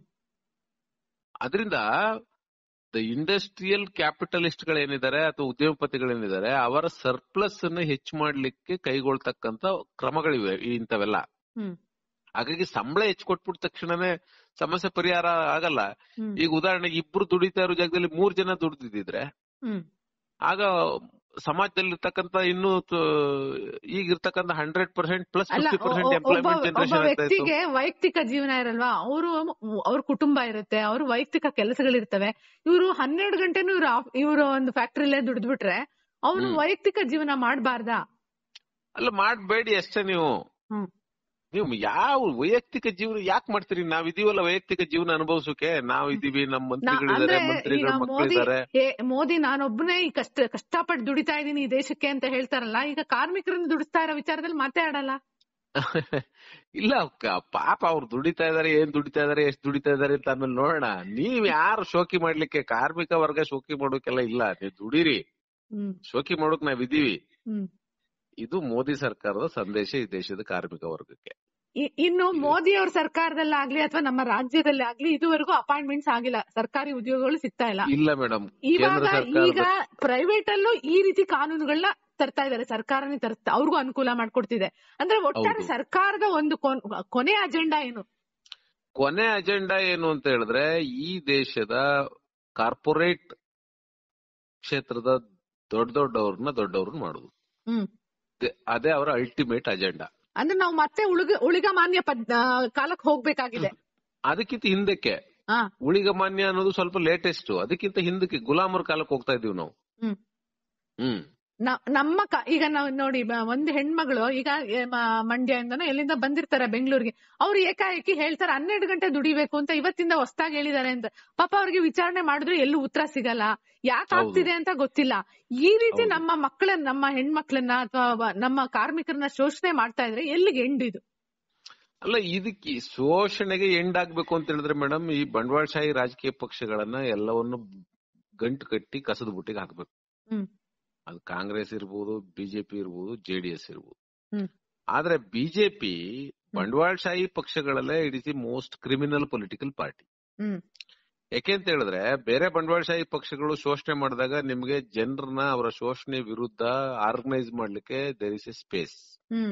ಅದರಿಂದ ದ ಇಂಡಸ್ಟ್ರಿಯಲ್ ಕ್ಯಾಪಿಟಲಿಸ್ಟ್ ಗಳೇನಿದ್ದಾರೆ ಅಥವಾ ಉದ್ಯಮಪತಿಗಳೇನಿದ್ದಾರೆ ಅವರ ಸರ್ಪ್ಲಸ್ ಅನ್ನು ಹೆಚ್ಚು ಮಾಡ್ಲಿಕ್ಕೆ ಕೈಗೊಳ್ತಕ್ಕಂತ ಕ್ರಮಗಳಿವೆ ಈ ಇಂಥವೆಲ್ಲ ಹ್ಮ್ ಹಾಗಾಗಿ ಸಂಬಳ ಹೆಚ್ಚು ಕೊಟ್ಬಿಟ್ಟ ತಕ್ಷಣನೇ ಸಮಸ್ಯೆ ಪರಿಹಾರ ಆಗಲ್ಲ ಹ್ಮ್ ಈಗ ಉದಾಹರಣೆಗೆ ಇಬ್ರು ದುಡಿತಾ ಇರೋ ಜಾಗದಲ್ಲಿ ಮೂರ್ ಜನ ದುಡಿದಿದ್ರೆ ಹ್ಮ್ ಆಗ ಸಮಾಜದಲ್ಲಿ ಇರ್ತಕ್ಕಂತ ಇನ್ನು ಈಗ ಇರ್ತಕ್ಕಂತ ಹಂಡ್ರೆಡ್ ಪರ್ಸೆಂಟ್ ಪ್ಲಸ್ ಅಲ್ಲ ಫಿಫ್ಟಿ ಒ- ಪರ್ಸೆಂಟ್ ಒ- ಒಬ್ಬ ಎಂಪ್ಲಾಯ್ಮೆಂಟ್ ಒಬ್ಬ ಜನರೇಷನ್ ಆಗ್ತಾ ಇತ್ತು ವ್ಯಕ್ತಿಗೆ ವೈಯಕ್ತಿಕ ಜೀವನ ಇರಲ್ವಾ ಅವರು ಅವ್ರ ಕುಟುಂಬ ಇರುತ್ತೆ ಅವ್ರ ವೈಯಕ್ತಿಕ ಕೆಲಸಗಳಿರ್ತವೆ ಇವರು ಹನ್ನೆರಡು ಗಂಟೆನೂ ಇವ್ರು ಇವರು ಒಂದು ಫ್ಯಾಕ್ಟ್ರಿಲೇ ದುಡಿದ್ಬಿಟ್ರೆ ಅವ್ರು ಹ್ಮ್. ವೈಯಕ್ತಿಕ ಜೀವನ ಮಾಡಬಾರ್ದಾ ಅಲ್ಲ ಮಾಡ್ಬೇಡಿ ಅಷ್ಟೇ ನೀವು ಹ್ಮ್ ನೀವು ಯಾವ ವೈಯಕ್ತಿಕ ಜೀವನ ಯಾಕೆ ಮಾಡ್ತೀರಿ ನಾವ್ ಇದೀವಲ್ಲ ವೈಯಕ್ತಿಕ ಜೀವನ ಅನುಭವಿಸೋಕೆ ನಾವ್ ಇದೀವಿ ನಮ್ ಮಂತ್ರಿಗಳಿದ್ದಾರೆ ಅಂದ್ರೆ ಮಂತ್ರಿಗಳ ಈಗ ಮೋದಿ ಮಕ್ಕಳಿದ್ದಾರೆ ಏ ಮೋದಿ ನಾನೊಬ್ಬನೇ ಈ ಕಷ್ಟ ಕಷ್ಟಪಟ್ಟು ದುಡಿತಾ ಇದೀನಿ ಈ ದೇಶಕ್ಕೆ ಅಂತ ಹೇಳ್ತಾರಲ್ಲ ಈಗ ಕಾರ್ಮಿಕರನ್ನ ದುಡಿಸ್ತಾ ಇರೋ ವಿಚಾರದಲ್ಲಿ ಮಾತೇ ಆಡಲ್ಲ ಇಲ್ಲ ಕ- ಪಾಪ ಅವ್ರು ದುಡಿತಾ ಇದಾರೆ ಏನ್ ದುಡಿತಾ ಇದಾರೆ ಎಷ್ಟ್ ದುಡಿತಾ ಇದಾರೆ ಅಂತ ಆಮೇಲೆ ನೋಡೋಣ ನೀವ್ ಯಾರು ಶೋಕಿ ಮಾಡ್ಲಿಕ್ಕೆ ಕಾರ್ಮಿಕ ವರ್ಗ ಶೋಕಿ ಮಾಡೋಕೆಲ್ಲ ಇಲ್ಲ ನೀವು ದುಡೀರಿ ಹ್ಮ್ ಶೋಕಿ ಮಾಡೋಕ್ ನಾವ್ ಇದೀವಿ ಹ್ಮ್ ಇದು ಮೋದಿ ಸರ್ಕಾರದ ಸಂದೇಶ ಈ ದೇಶದ ಕಾರ್ಮಿಕ ವರ್ಗಕ್ಕೆ ಇ- ಇನ್ನು ಮೋದಿ ಅವ್ರ ಸರ್ಕಾರದಲ್ಲಾಗ್ಲಿ ಅಥವಾ ನಮ್ಮ ರಾಜ್ಯದಲ್ಲಿ ಆಗ್ಲಿ ಇದುವರೆಗೂ ಅಪಾಯಿಂಟ್ಮೆಂಟ್ಸ್ ಆಗಿಲ್ಲ ಸರ್ಕಾರಿ ಉದ್ಯೋಗಗಳು ಸಿಗ್ತಾ ಇಲ್ಲ ಇಲ್ಲ ಮೇಡಮ್ ಇವಾಗ ಕೇಂದ್ರ ಈಗ ಸರ್ಕಾರದ ಪ್ರೈವೇಟ್ ಅಲ್ಲೂ ಈ ರೀತಿ ಕಾನೂನುಗಳನ್ನ ತರ್ತಾ ಇದಾರೆ ಸರ್ಕಾರನೇ ತರ್ತಾ ಅವ್ರಿಗೂ ಅನುಕೂಲ ಮಾಡ್ಕೊಡ್ತಿದೆ ಅಂದ್ರೆ ಒಟ್ಟಾರೆ ಹೌದು. ಸರ್ಕಾರದ ಒಂದು ಕೊನ್- ಕೊನೆ ಅಜೆಂಡಾ ಏನು ಕೊನೆ ಅಜೆಂಡಾ ಏನು ಅಂತ ಹೇಳಿದ್ರೆ ಈ ದೇಶದ ಕಾರ್ಪೊರೇಟ್ ಕ್ಷೇತ್ರದ ದೊಡ್ಡ ದೊಡ್ಡವ್ರನ್ನ ದೊಡ್ಡವ್ರನ್ನ ಮಾಡುದು ಹ್ಮ್ ದೆ- ಅದೇ ಅವರ ಅಲ್ಟಿಮೇಟ್ ಅಜೆಂಡಾ ಅಂದ್ರೆ ನಾವು ಮತ್ತೆ ಉಳಿಗ ಉಳಿಗಮಾನ್ಯ ಪದ್ ಕಾಲಕ್ಕೆ ಹೋಗ್ಬೇಕಾಗಿದೆ ಅದಕ್ಕಿಂತ ಹಿಂದಕ್ಕೆ ಹಾ ಉಳಿಗಮಾನ್ಯ ಅನ್ನೋದು ಸ್ವಲ್ಪ ಲೇಟೆಸ್ಟ್ ಅದಕ್ಕಿಂತ ಹಿಂದಕ್ಕೆ ಗುಲಾಮರ ಕಾಲಕ್ಕೆ ಹೋಗ್ತಾ ಇದೀವಿ ನಾವು ಹ್ಮ್ ಹ್ಮ್ ನ- ನಮ್ಮ ಕ- ಈಗ ನಾವು ನೋಡಿ ಬ- ಒಂದು ಹೆಣ್ಮಗಳು ಈಗ ಎ- ಮ- ಮಂಡ್ಯದಿಂದನೋ ಎಲ್ಲಿಂದ ಬಂದಿರ್ತಾರೆ ಬೆಂಗಳೂರಿಗೆ ಅವ್ರು ಏಕಾಏಕಿ ಹೇಳ್ತಾರೆ ಹನ್ನೆರಡು ಗಂಟೆ ದುಡಿಬೇಕು ಅಂತ ಇವತ್ತಿಂದ ಹೊಸ್ದಾಗಿ ಹೇಳಿದಾರೆ ಅಂತ ಪಾಪ ಅವ್ರಿಗೆ ವಿಚಾರಣೆ ಮಾಡಿದ್ರು ಎಲ್ಲೂ ಉತ್ತರ ಸಿಗಲ್ಲ ಯಾಕೆ ಹೌದು. ಆಗ್ತಿದೆ ಅಂತ ಗೊತ್ತಿಲ್ಲ ಈ ರೀತಿ ಹೌದು. ನಮ್ಮ ಮಕ್ಕಳನ್ನ ನಮ್ಮ ಹೆಣ್ಮಕ್ಳನ್ನ ಅಥವಾ ನಮ್ಮ ಕಾರ್ಮಿಕರನ್ನ ಶೋಷಣೆ ಮಾಡ್ತಾ ಇದ್ರೆ ಎಲ್ಲಿಗೆ ಎಂಡ್ ಇದು ಅಲ್ಲ ಇದಕ್ಕೆ ಶೋಷಣೆಗೆ ಎಂಡ್ ಆಗ್ಬೇಕು ಅಂತ ಹೇಳಿದ್ರೆ ಮೇಡಮ್ ಈ ಬಂಡವಾಳಶಾಹಿ ರಾಜಕೀಯ ಪಕ್ಷಗಳನ್ನ ಎಲ್ಲವನ್ನು ಗಂಟು ಕಟ್ಟಿ ಕಸದ ಬುಟ್ಟಿಗೆ ಹಾಕ್ಬೇಕು ಹ್ಮ್. ಅದು ಕಾಂಗ್ರೆಸ್ ಇರ್ಬೋದು ಬಿಜೆಪಿ ಇರ್ಬೋದು ಜೆಡಿಎಸ್ ಇರ್ಬೋದು ಹ್ಮ್. ಆದ್ರೆ ಬಿಜೆಪಿ ಬಂಡವಾಳಶಾಹಿ ಪಕ್ಷಗಳಲ್ಲೇ it is the most criminal political party hmm ಯಾಕೆ ಅಂತ ಹೇಳಿದ್ರೆ ಬೇರೆ ಬಂಡವಾಳಶಾಹಿ ಪಕ್ಷಗಳು ಶೋಷಣೆ ಮಾಡಿದಾಗ ನಿಮ್ಗೆ ಜನರನ್ನ ಅವರ ಶೋಷಣೆ ವಿರುದ್ಧ ಆರ್ಗನೈಸ್ ಮಾಡ್ಲಿಕ್ಕೆ there is a space hmm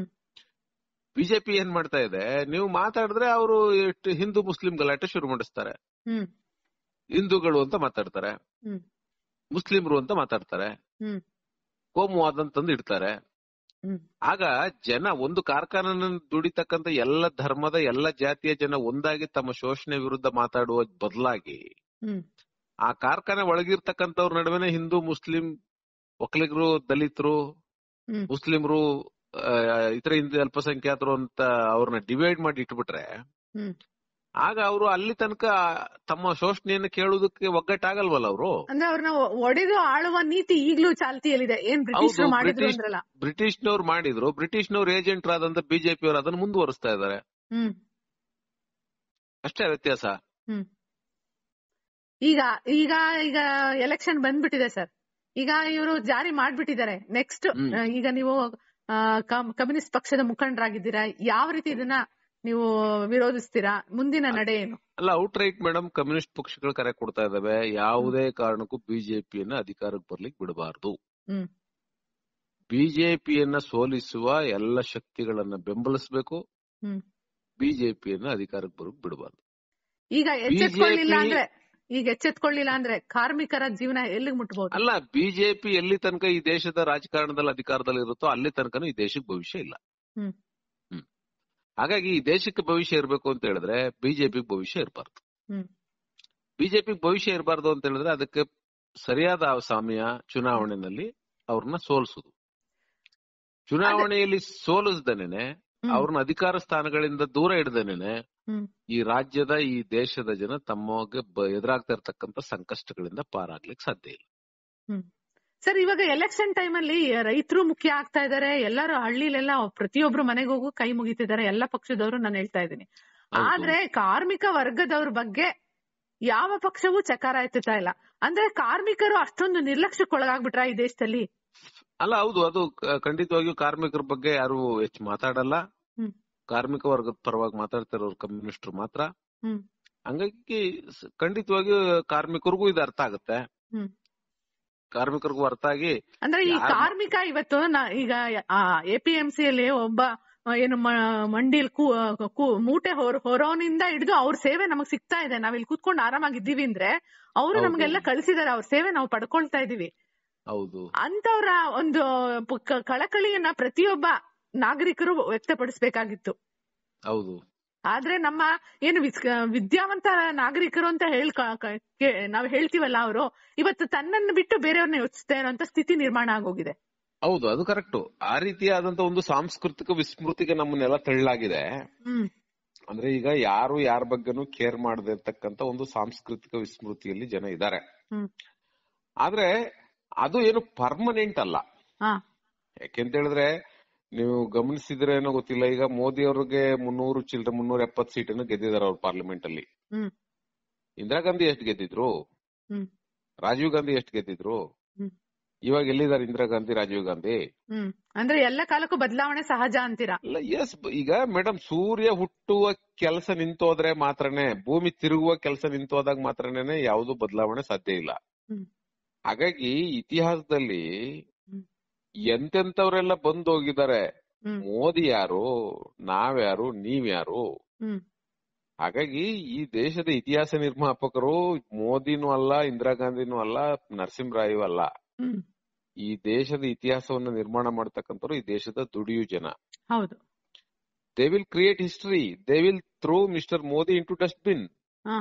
BJP ಏನ್ ಮಾಡ್ತಾ ಇದೆ ನೀವು ಮಾತಾಡಿದ್ರೆ ಅವರು ಹಿಂದೂ ಮುಸ್ಲಿಂ ಗಲಾಟೆ ಶುರು ಮಾಡಿಸ್ತಾರೆ ಹ್ಮ್ ಹಿಂದೂಗಳು ಅಂತ ಮಾತಾಡ್ತಾರೆ ಹ್ಮ್. ಮುಸ್ಲಿಮ್ರು ಅಂತ ಮಾತಾಡ್ತಾರೆ ಹ್ಮ್. ಕೋಮುವಾದ ತಂದು ಇಡ್ತಾರೆ ಹ್ಮ್. ಆಗ ಜನ ಒಂದು ಕಾರ್ಖಾನೆ ದುಡಿತಕ್ಕಂತ ಎಲ್ಲ ಧರ್ಮದ ಎಲ್ಲ ಜಾತಿಯ ಜನ ಒಂದಾಗಿ ತಮ್ಮ ಶೋಷಣೆ ವಿರುದ್ಧ ಮಾತಾಡುವ ಬದಲಾಗಿ ಹ್ಮ್ ಆ ಕಾರ್ಖಾನೆ ಒಳಗಿರ್ತಕ್ಕಂಥವ್ರ ನಡುವೆನೆ ಹಿಂದೂ ಮುಸ್ಲಿಂ ಒಕ್ಕಲಿಗರು ದಲಿತರು ಹ್ಮ್. ಮುಸ್ಲಿಮ್ರು ಆ, ಇತರ ಹಿಂದೂ ಅಲ್ಪಸಂಖ್ಯಾತರು ಅಂತ ಅವ್ರನ್ನ ಡಿವೈಡ್ ಮಾಡಿ ಇಟ್ಬಿಟ್ರೆ ಹ್ಮ್. ಆಗ ಅವರು ಅಲ್ಲಿ ತನಕ ತಮ್ಮ ಶೋಷಣೆಯನ್ನು ಕೇಳುವುದಕ್ಕೆ ಒಗ್ಗಟ್ಟಾಗಲ್ವಲ್ಲ ಅವರು ಅಂದ್ರೆ ಅವ್ರನ್ನ ಒಡೆದು ಆಳುವ ನೀತಿ ಈಗ್ಲೂ ಚಾಲ್ತಿಯಲ್ಲಿದೆ ಏನ್ ಬ್ರಿಟಿಷರು ಹೌದು, ಮಾಡಿದ್ರು ಬ್ರಿಟಿಷ್- ಅಂದ್ರಲ್ಲ ಬ್ರಿಟಿಷ್ನವ್ರು ಮಾಡಿದ್ರು ಬ್ರಿಟಿಷ್ನವ್ರು ಏಜೆಂಟ್ ಆದಂತ ಬಿಜೆಪಿ ಅವರು ಅದನ್ನು ಮುಂದುವರಿಸ್ತಾ ಇದ್ದಾರೆ ಹ್ಮ್ ಅಷ್ಟೇ ವ್ಯತ್ಯಾಸ ಹ್ಮ್ ಈಗ ಈಗ ಈಗ ಎಲೆಕ್ಷನ್ ಬಂದ್ಬಿಟ್ಟಿದೆ ಸರ್ ಈಗ ಇವರು ಜಾರಿ ಮಾಡ್ಬಿಟ್ಟಿದ್ದಾರೆ ನೆಕ್ಸ್ಟ್ ಹ್ಮ್. ಈಗ ನೀವು ಆ, ಕಮ್- ಕಮ್ಯುನಿಸ್ಟ್ ಪಕ್ಷದ ಮುಖಂಡರಾಗಿದ್ದೀರಾ ಯಾವ ರೀತಿ ಇದನ್ನ ನೀವು ವಿರೋಧಿಸ್ತೀರಾ ಮುಂದಿನ ನಡೆ ಏನು ಅಲ್ಲ ಔಟ್ ರೈಟ್ ಮೇಡಮ್ ಕಮ್ಯುನಿಸ್ಟ್ ಪಕ್ಷಗಳು ಕರೆ ಕೊಡ್ತಾ ಇದಾವೆ ಯಾವುದೇ ಕಾರಣಕ್ಕೂ ಬಿಜೆಪಿಯನ್ನ ಅಧಿಕಾರಕ್ಕೆ ಬರ್ಲಿಕ್ಕೆ ಬಿಡಬಾರದು ಹ್ಮ್. ಬಿಜೆಪಿಯನ್ನ ಸೋಲಿಸುವ ಎಲ್ಲ ಶಕ್ತಿಗಳನ್ನ ಬೆಂಬಲಿಸಬೇಕು ಹ್ಮ್. ಬಿಜೆಪಿಯನ್ನ ಅಧಿಕಾರಕ್ಕೆ ಬರೋಕ್ ಬಿಡಬಾರ್ದು ಈಗ ಎಚ್ಚೆತ್ಕೊಳ್ಳಿಲ್ಲ BJP ಅಂದ್ರೆ ಈಗ ಎಚ್ಚೆತ್ಕೊಳ್ಳಿಲ್ಲ ಅಂದ್ರೆ ಕಾರ್ಮಿಕರ ಜೀವನ ಎಲ್ಲಿಗೆ ಮುಟ್ಬಹುದು ಅಲ್ಲ ಬಿಜೆಪಿ ಎಲ್ಲಿ ತನಕ ಈ ದೇಶದ ರಾಜಕಾರಣದಲ್ಲಿ ಅಧಿಕಾರದಲ್ಲಿ ಇರುತ್ತೋ ಅಲ್ಲಿ ತನಕನೂ ಈ ದೇಶಕ್ಕೆ ಭವಿಷ್ಯ ಇಲ್ಲ ಹ್ಮ್. ಹ್ಮ್ ಹಾಗಾಗಿ ಈ ದೇಶಕ್ಕೆ ಭವಿಷ್ಯ ಇರಬೇಕು ಅಂತ ಹೇಳಿದ್ರೆ ಬಿಜೆಪಿ ಭವಿಷ್ಯ ಇರಬಾರ್ದು ಹ್ಮ್. ಬಿಜೆಪಿ ಭವಿಷ್ಯ ಇರಬಾರ್ದು ಅಂತ ಹೇಳಿದ್ರೆ ಅದಕ್ಕೆ ಸರಿಯಾದ ಸಮಯ ಚುನಾವಣೆಯಲ್ಲಿ ಅವ್ರನ್ನ ಸೋಲಿಸುದು ಚುನಾವಣೆಯಲ್ಲಿ ಸೋಲಿಸ್ದನೇನೆ ಹ್ಮ್. ಅವ್ರನ್ನ ಅಧಿಕಾರ ಸ್ಥಾನಗಳಿಂದ ದೂರ ಹಿಡ್ದನೇನೆ ಹ್ಮ್. ಈ ರಾಜ್ಯದ ಈ ದೇಶದ ಜನ ತಮಗೆ ಬ- ಎದುರಾಗ್ತಾ ಇರ್ತಕ್ಕಂಥ ಸಂಕಷ್ಟಗಳಿಂದ ಪಾರಾಗ್ಲಿಕ್ಕೆ ಸಾಧ್ಯ ಇಲ್ಲ ಸರ್ ಇವಾಗ ಎಲೆಕ್ಷನ್ ಟೈಮ್ ಅಲ್ಲಿ ರೈತರು ಮುಖ್ಯ ಆಗ್ತಾ ಇದಾರೆ ಎಲ್ಲರೂ ಹಳ್ಳಿಲೆಲ್ಲ ಪ್ರತಿಯೊಬ್ರು ಮನೆಗೆ ಹೋಗು ಕೈ ಮುಗಿತಿದ್ದಾರೆ ಎಲ್ಲ ಪಕ್ಷದವರು ನಾನು ಹೇಳ್ತಾ ಇದ್ದೀನಿ ಹೌದು. ಆದ್ರೆ ಕಾರ್ಮಿಕ ವರ್ಗದವ್ರ ಬಗ್ಗೆ ಯಾವ ಪಕ್ಷವೂ ಚಕಾರ ಎತ್ತುತ್ತಾ ಇಲ್ಲ ಅಂದ್ರೆ ಕಾರ್ಮಿಕರು ಅಷ್ಟೊಂದು ನಿರ್ಲಕ್ಷ್ಯಕ್ಕೊಳಗಾಗ್ಬಿಟ್ರ ಈ ದೇಶದಲ್ಲಿ ಅಲ್ಲ ಹೌದು ಅದು ಕ- ಖಂಡಿತವಾಗಿಯೂ ಕಾರ್ಮಿಕರ ಬಗ್ಗೆ ಯಾರು ಹೆಚ್ಚು ಮಾತಾಡಲ್ಲ ಹ್ಮ್. ಕಾರ್ಮಿಕ ವರ್ಗದ ಪರವಾಗಿ ಮಾತಾಡ್ತಿರೋರು ಕಮ್ಯುನಿಸ್ಟರು ಮಾತ್ರ ಹ್ಮ್. ಹಂಗಾಗಿ ಸ- ಖಂಡಿತವಾಗಿಯೂ ಕಾರ್ಮಿಕರಿಗೂ ಇದು ಅರ್ಥ ಆಗುತ್ತೆ ಹ್ಮ್. ಕಾರ್ಮಿಕರಿಗೂ ಅರ್ಥ ಆಗಿ ಅಂದ್ರೆ ಈ ಯಾರ್- ಕಾರ್ಮಿಕ ಇವತ್ತು ನಾ- ಈಗ ಎಪಿಎಂಸಿ ಅಲ್ಲಿ ಒಬ್ಬ ಆ, ಏನು ಮ- ಮಂಡಿಲ್ ಕೂ ಕೂ- ಮೂಟೆ ಹೊರ ಹೊರೋನಿಂದ ಹಿಡಿದು ಅವ್ರ ಸೇವೆ ನಮಗ್ ಸಿಗ್ತಾ ಇದೆ ನಾವ್ ಇಲ್ಲಿ ಕೂತ್ಕೊಂಡು ಆರಾಮಾಗಿದ್ದೀವಿ ಅಂದ್ರೆ ಅವರು ಹೌದು. ನಮ್ಗೆಲ್ಲ ಕಳ್ಸಿದಾರೆ ಅವ್ರ ಸೇವೆ ನಾವು ಪಡ್ಕೊಳ್ತಾ ಇದೀವಿ ಹೌದು ಅಂತವ್ರ ಒಂದು ಪ- ಕ- ಕಳಕಳಿಯನ್ನ ಪ್ರತಿಯೊಬ್ಬ ನಾಗರಿಕರು ವ್ಯಕ್ತಪಡಿಸಬೇಕಾಗಿತ್ತು ಹೌದು ಆದ್ರೆ ನಮ್ಮ ಏನು ವಿಸ್- ವಿದ್ಯಾವಂತ ನಾಗರಿಕರು ಅಂತ ಹೇಳ್ ನಾವ್ ಹೇಳ್ತೀವಲ್ಲ ಅವರು ಇವತ್ತು ತನ್ನನ್ನು ಬಿಟ್ಟು ಬೇರೆಯವ್ರನ್ನ ಯೋಚಿಸ್ತಾ ಇರುವಂತ ಸ್ಥಿತಿ ನಿರ್ಮಾಣ ಆಗೋಗಿದೆ ಹೌದು ಅದು ಕರೆಕ್ಟ್ ಆ ರೀತಿಯಾದಂತ ಒಂದು ಸಾಂಸ್ಕೃತಿಕ ವಿಸ್ಮೃತಿಗೆ ನಮ್ಮನ್ನೆಲ್ಲ ತಳ್ಳಲಾಗಿದೆ ಹ್ಮ್ ಅಂದ್ರೆ ಈಗ ಯಾರು ಯಾರ ಬಗ್ಗೆನೂ ಕೇರ್ ಮಾಡದೆ ಇರ್ತಕ್ಕಂತ ಒಂದು ಸಾಂಸ್ಕೃತಿಕ ವಿಸ್ಮೃತಿಯಲ್ಲಿ ಜನ ಇದ್ದಾರೆ ಹ್ಮ್. ಆದ್ರೆ ಅದು ಏನು ಪರ್ಮನೆಂಟ್ ಅಲ್ಲ ಹಾ ಯಾಕೆಂತ ಹೇಳಿದ್ರೆ ನೀವು ಗಮನಿಸಿದ್ರೆ ಏನೋ ಗೊತ್ತಿಲ್ಲ ಈಗ ಮೋದಿ ಅವ್ರಿಗೆ ಮುನ್ನೂರು ಚಿಲ್ಡ್ರೆ ಮುನ್ನೂರ ಎಪ್ಪತ್ ಸೀಟನ್ನು ಗೆದ್ದಿದ್ದಾರೆ ಅವ್ರು ಪಾರ್ಲಿಮೆಂಟ್ ಅಲ್ಲಿ ಹ್ಮ್. ಇಂದಿರಾ ಗಾಂಧಿ ಎಷ್ಟು ಗೆದ್ದಿದ್ರು ಹ್ಮ್. ರಾಜೀವ್ ಗಾಂಧಿ ಎಷ್ಟು ಗೆದ್ದಿದ್ರು ಹ್ಮ್. ಇವಾಗ ಎಲ್ಲಿದ್ದಾರೆ ಇಂದಿರಾ ಗಾಂಧಿ ರಾಜೀವ್ ಗಾಂಧಿ ಹ್ಮ್ ಅಂದ್ರೆ ಎಲ್ಲ ಕಾಲಕ್ಕೂ ಬದಲಾವಣೆ ಸಹಜ ಅಂತೀರಾ ಅಲ್ಲ ಎಸ್ ಈಗ ಮೇಡಮ್ ಸೂರ್ಯ ಹುಟ್ಟುವ ಕೆಲಸ ನಿಂತೋದ್ರೆ ಮಾತ್ರನೇ ಭೂಮಿ ತಿರುಗುವ ಕೆಲಸ ನಿಂತೋದಾಗ ಮಾತ್ರನೇ ಯಾವುದು ಬದಲಾವಣೆ ಸಾಧ್ಯ ಇಲ್ಲ ಹ್ಮ್. ಹಾಗಾಗಿ ಇತಿಹಾಸದಲ್ಲಿ ಹ್ಮ್. ಎಂತೆಂತವ್ರೆಲ್ಲ ಬಂದು ಹೋಗಿದ್ದಾರೆ ಹ್ಮ್. ಮೋದಿ ಯಾರು ನಾವ್ಯಾರು ನೀವ್ಯಾರು ಹ್ಮ್ ಹಾಗಾಗಿ ಈ ದೇಶದ ಇತಿಹಾಸ ನಿರ್ಮಾಪಕರು ಮೋದಿನೂ ಅಲ್ಲ ಇಂದಿರಾ ಗಾಂಧಿನೂ ಅಲ್ಲ ನರಸಿಂಹರಾಯು ಅಲ್ಲ ಹ್ಮ್ ಈ ದೇಶದ ಇತಿಹಾಸವನ್ನ ನಿರ್ಮಾಣ ಮಾಡ್ತಕ್ಕಂಥವ್ರು ಈ ದೇಶದ ದುಡಿಯು ಜನ ಹೌದು they will create history they will throw mister Modi into dustbin ಹಾ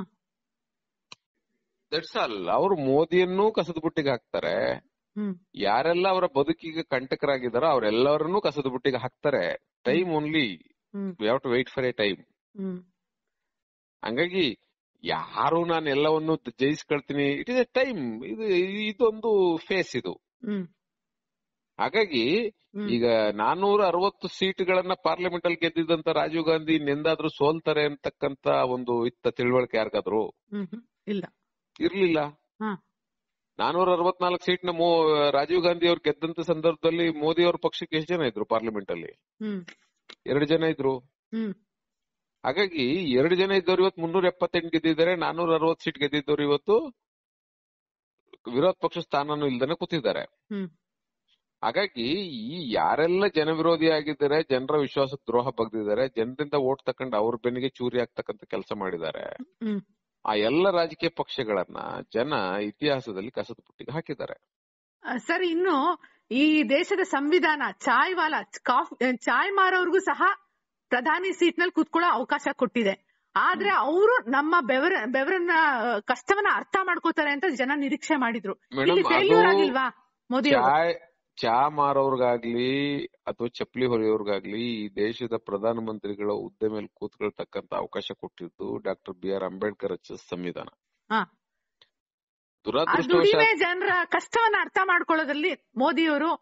ದಟ್ಸ್ ಆಲ್ ಅವರು ಮೋದಿಯನ್ನು ಕಸದ ಬುಟ್ಟಿಗೆ ಹಾಕ್ತಾರೆ ಹ್ಮ್ ಯಾರೆಲ್ಲ ಅವರ ಬದುಕಿಗೆ ಕಂಟಕರಾಗಿದ್ದಾರೋ ಅವರೆಲ್ಲರನ್ನೂ ಕಸದ ಬುಟ್ಟಿಗೆ ಹಾಕ್ತಾರೆ time only hmm we have to wait for a time hmm ಹಂಗಾಗಿ ಯಾರು ನಾನು ಎಲ್ಲವನ್ನು ಜಯಿಸ್ಕೊಳ್ತೀನಿ ಇಟ್ ಇಸ್ ಎ ಟೈಮ್ ಇದು ಇದೊಂದು ಫೇಸ್ ಇದು ಹ್ಮ್ ಹಾಗಾಗಿ ಹ್ಮ್. ಈಗ ನಾನೂರ ಅರವತ್ತು ಸೀಟ್ಗಳನ್ನ ಪಾರ್ಲಿಮೆಂಟ್ ಅಲ್ಲಿ ಗೆದ್ದಿದ್ದಂತ ರಾಜೀವ್ ಗಾಂಧಿ ಇನ್ನೆಂದಾದ್ರೂ ಸೋಲ್ತಾರೆ ಅಂತಕ್ಕಂತ ಒಂದು ಇತ್ತ ತಿಳುವಳಿಕೆ ಯಾರಿಗಾದ್ರು ಹ್ಮ್ ಹ್ಮ್. ಇಲ್ಲ ಇರ್ಲಿಲ್ಲ ಹಾ. ನಾನೂರ ಅರವತ್ನಾಲ್ಕು ಸೀಟ್ನ ಮೋ ರಾಜೀವ್ ಗಾಂಧಿ ಅವ್ರು ಗೆದ್ದಂತ ಸಂದರ್ಭದಲ್ಲಿ ಮೋದಿ ಅವ್ರ ಪಕ್ಷಕ್ಕೆ ಎಷ್ಟು ಜನ ಇದ್ರು ಪಾರ್ಲಿಮೆಂಟ್ ಅಲ್ಲಿ ಹ್ಮ್ ಎರಡು ಜನ ಇದ್ರು ಹ್ಮ್ ಹಾಗಾಗಿ ಎರಡು ಜನ ಇದ್ದವ್ರು ಇವತ್ತು ಮುನ್ನೂರ ಎಪ್ಪತ್ತೆಂಟು ಗೆದ್ದಿದ್ದಾರೆ ನಾನೂರ ಅರವತ್ತು ಸೀಟ್ ಗೆದ್ದಿದ್ದವ್ರು ಇವತ್ತು ವಿರೋಧ ಪಕ್ಷ ಸ್ಥಾನನೂ ಇಲ್ದೇನೆ ಕೂತಿದ್ದಾರೆ ಹ್ಮ್. ಹಾಗಾಗಿ ಈ ಯಾರೆಲ್ಲ ಜನವಿರೋಧಿ ಆಗಿದ್ದಾರೆ ಜನರ ವಿಶ್ವಾಸಕ್ಕೆ ದ್ರೋಹ ಬಗ್ದಿದ್ದಾರೆ ಜನರಿಂದ ಓಟ್ ತಕೊಂಡು ಅವ್ರ ಬೆನ್ನಿಗೆ ಚೂರಿ ಆಗ್ತಕ್ಕಂತ ಕೆಲಸ ಮಾಡಿದ್ದಾರೆ ಹ್ಮ್. ಆ ಎಲ್ಲ ರಾಜಕೀಯ ಪಕ್ಷಗಳನ್ನ ಜನ ಇತಿಹಾಸದಲ್ಲಿ ಕಸದ ಪುಟ್ಟಿಗೆ ಹಾಕಿದ್ದಾರೆ ಆ, ಸರ್ ಇನ್ನು ಈ ದೇಶದ ಸಂವಿಧಾನ ಚಾಯ್ ವಾಲ ಕಾಫ್ ಚಾಯ್ ಮಾರೋರ್ಗೂ ಸಹ ಪ್ರಧಾನಿ ಸೀಟ್ ನಲ್ಲಿ ಕೂತ್ಕೊಳ್ಳೋ ಅವಕಾಶ ಕೊಟ್ಟಿದೆ ಆದ್ರೆ ಅವರು ನಮ್ಮ ಬೆವರ ಬೆವರನ್ನ ಆ, ಕಷ್ಟವನ್ನ ಅರ್ಥ ಮಾಡ್ಕೋತಾರೆ ಅಂತ ಜನ ನಿರೀಕ್ಷೆ ಮಾಡಿದ್ರು ಮೇಡಮ್ ಇಲ್ಲಿ ಫೇಲ್ಯೂರ್ ಅದು ಆಗಿಲ್ವಾ ಮೋದಿ ಅವರು ಚಾಯ್ ಚಾ ಮಾರೋರ್ಗಾಗ್ಲಿ ಅಥವಾ ಚಪ್ಪಲಿ ಹೊರೆಯೋರ್ಗಾಗ್ಲಿ ಈ ದೇಶದ ಪ್ರಧಾನ ಮಂತ್ರಿಗಳ ಹುದ್ದೆ ಮೇಲೆ ಕೂತ್ಕೊಳ್ತಕ್ಕಂತ ಅವಕಾಶ ಕೊಟ್ಟಿದ್ದು ಡಾಕ್ಟರ್ ಬಿ ಆರ್ ಅಂಬೇಡ್ಕರ್ ರಚಿಸಿದ ಸಂವಿಧಾನ ಹಾ. ಆ ದುರದೃಷ್ಟವಶಾತ್ ದುಡಿಮೆ ಜನರ ಕಷ್ಟವನ್ನ ಅರ್ಥ ಮಾಡ್ಕೊಳ್ಳೋದ್ರಲ್ಲಿ ಮೋದಿಯವರು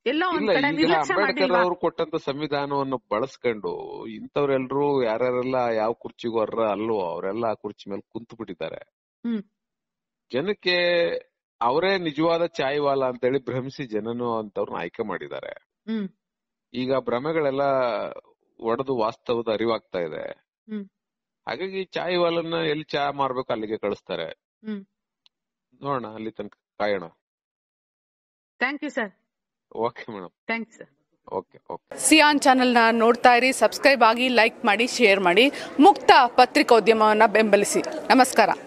ಎಲ್ಲೋ ಒಂದ್ ಇಲ್ಲ ಕಡೆ ಈಗ ನಿರ್ಲಕ್ಷ್ಯ ಅಂಬೇಡ್ಕರ್ ಮಾಡಿಲ್ವಾ ಅವರು ಕೊಟ್ಟಂತ ಸಂವಿಧಾನವನ್ನು ಬಳಸ್ಕೊಂಡು ಇಂಥವ್ರೆಲ್ರು ಯಾರ್ಯಾರೆಲ್ಲ ಯಾವ ಕುರ್ಚಿಗೂ ಅರ್ರ ಅಲ್ವೋ ಅವರೆಲ್ಲ ಆ ಕುರ್ಚಿ ಮೇಲೆ ಕುಂತು ಬಿಟ್ಟಿದ್ದಾರೆ ಹ್ಮ್. ಜನಕ್ಕೆ ಅವರೇ ನಿಜವಾದ ಚಾಯ್ವಾಲ ಅಂತೇಳಿ ಭ್ರಮಿಸಿ ಜನನು ಅಂತವ್ರನ್ನ ಆಯ್ಕೆ ಮಾಡಿದ್ದಾರೆ ಹ್ಮ್ ಈಗ ಭ್ರಮೆಗಳೆಲ್ಲ ಒಡೆದು ವಾಸ್ತವದ ಅರಿವಾಗ್ತಾ ಇದೆ ಹ್ಮ್. ಹಾಗಾಗಿ ಚಾಯ್ ವಾಲನ್ನ ಎಲ್ಲಿ ಚಾ ಮಾರ್ಬೇಕು ಅಲ್ಲಿಗೆ ಕಳಿಸ್ತಾರೆ ಹ್ಮ್. ನೋಡೋಣ ಅಲ್ಲಿ ತನಕ ಕಾಯೋಣ thank you sir okay madam thank you sir okay okay Siyaan ಚಾನೆಲ್ನ ನೋಡ್ತಾ ಇರಿ ಸಬ್ಸ್ಕ್ರೈಬ್ ಆಗಿ ಲೈಕ್ ಮಾಡಿ ಶೇರ್ ಮಾಡಿ ಮುಕ್ತ ಪತ್ರಿಕೋದ್ಯಮವನ್ನು ಬೆಂಬಲಿಸಿ ನಮಸ್ಕಾರ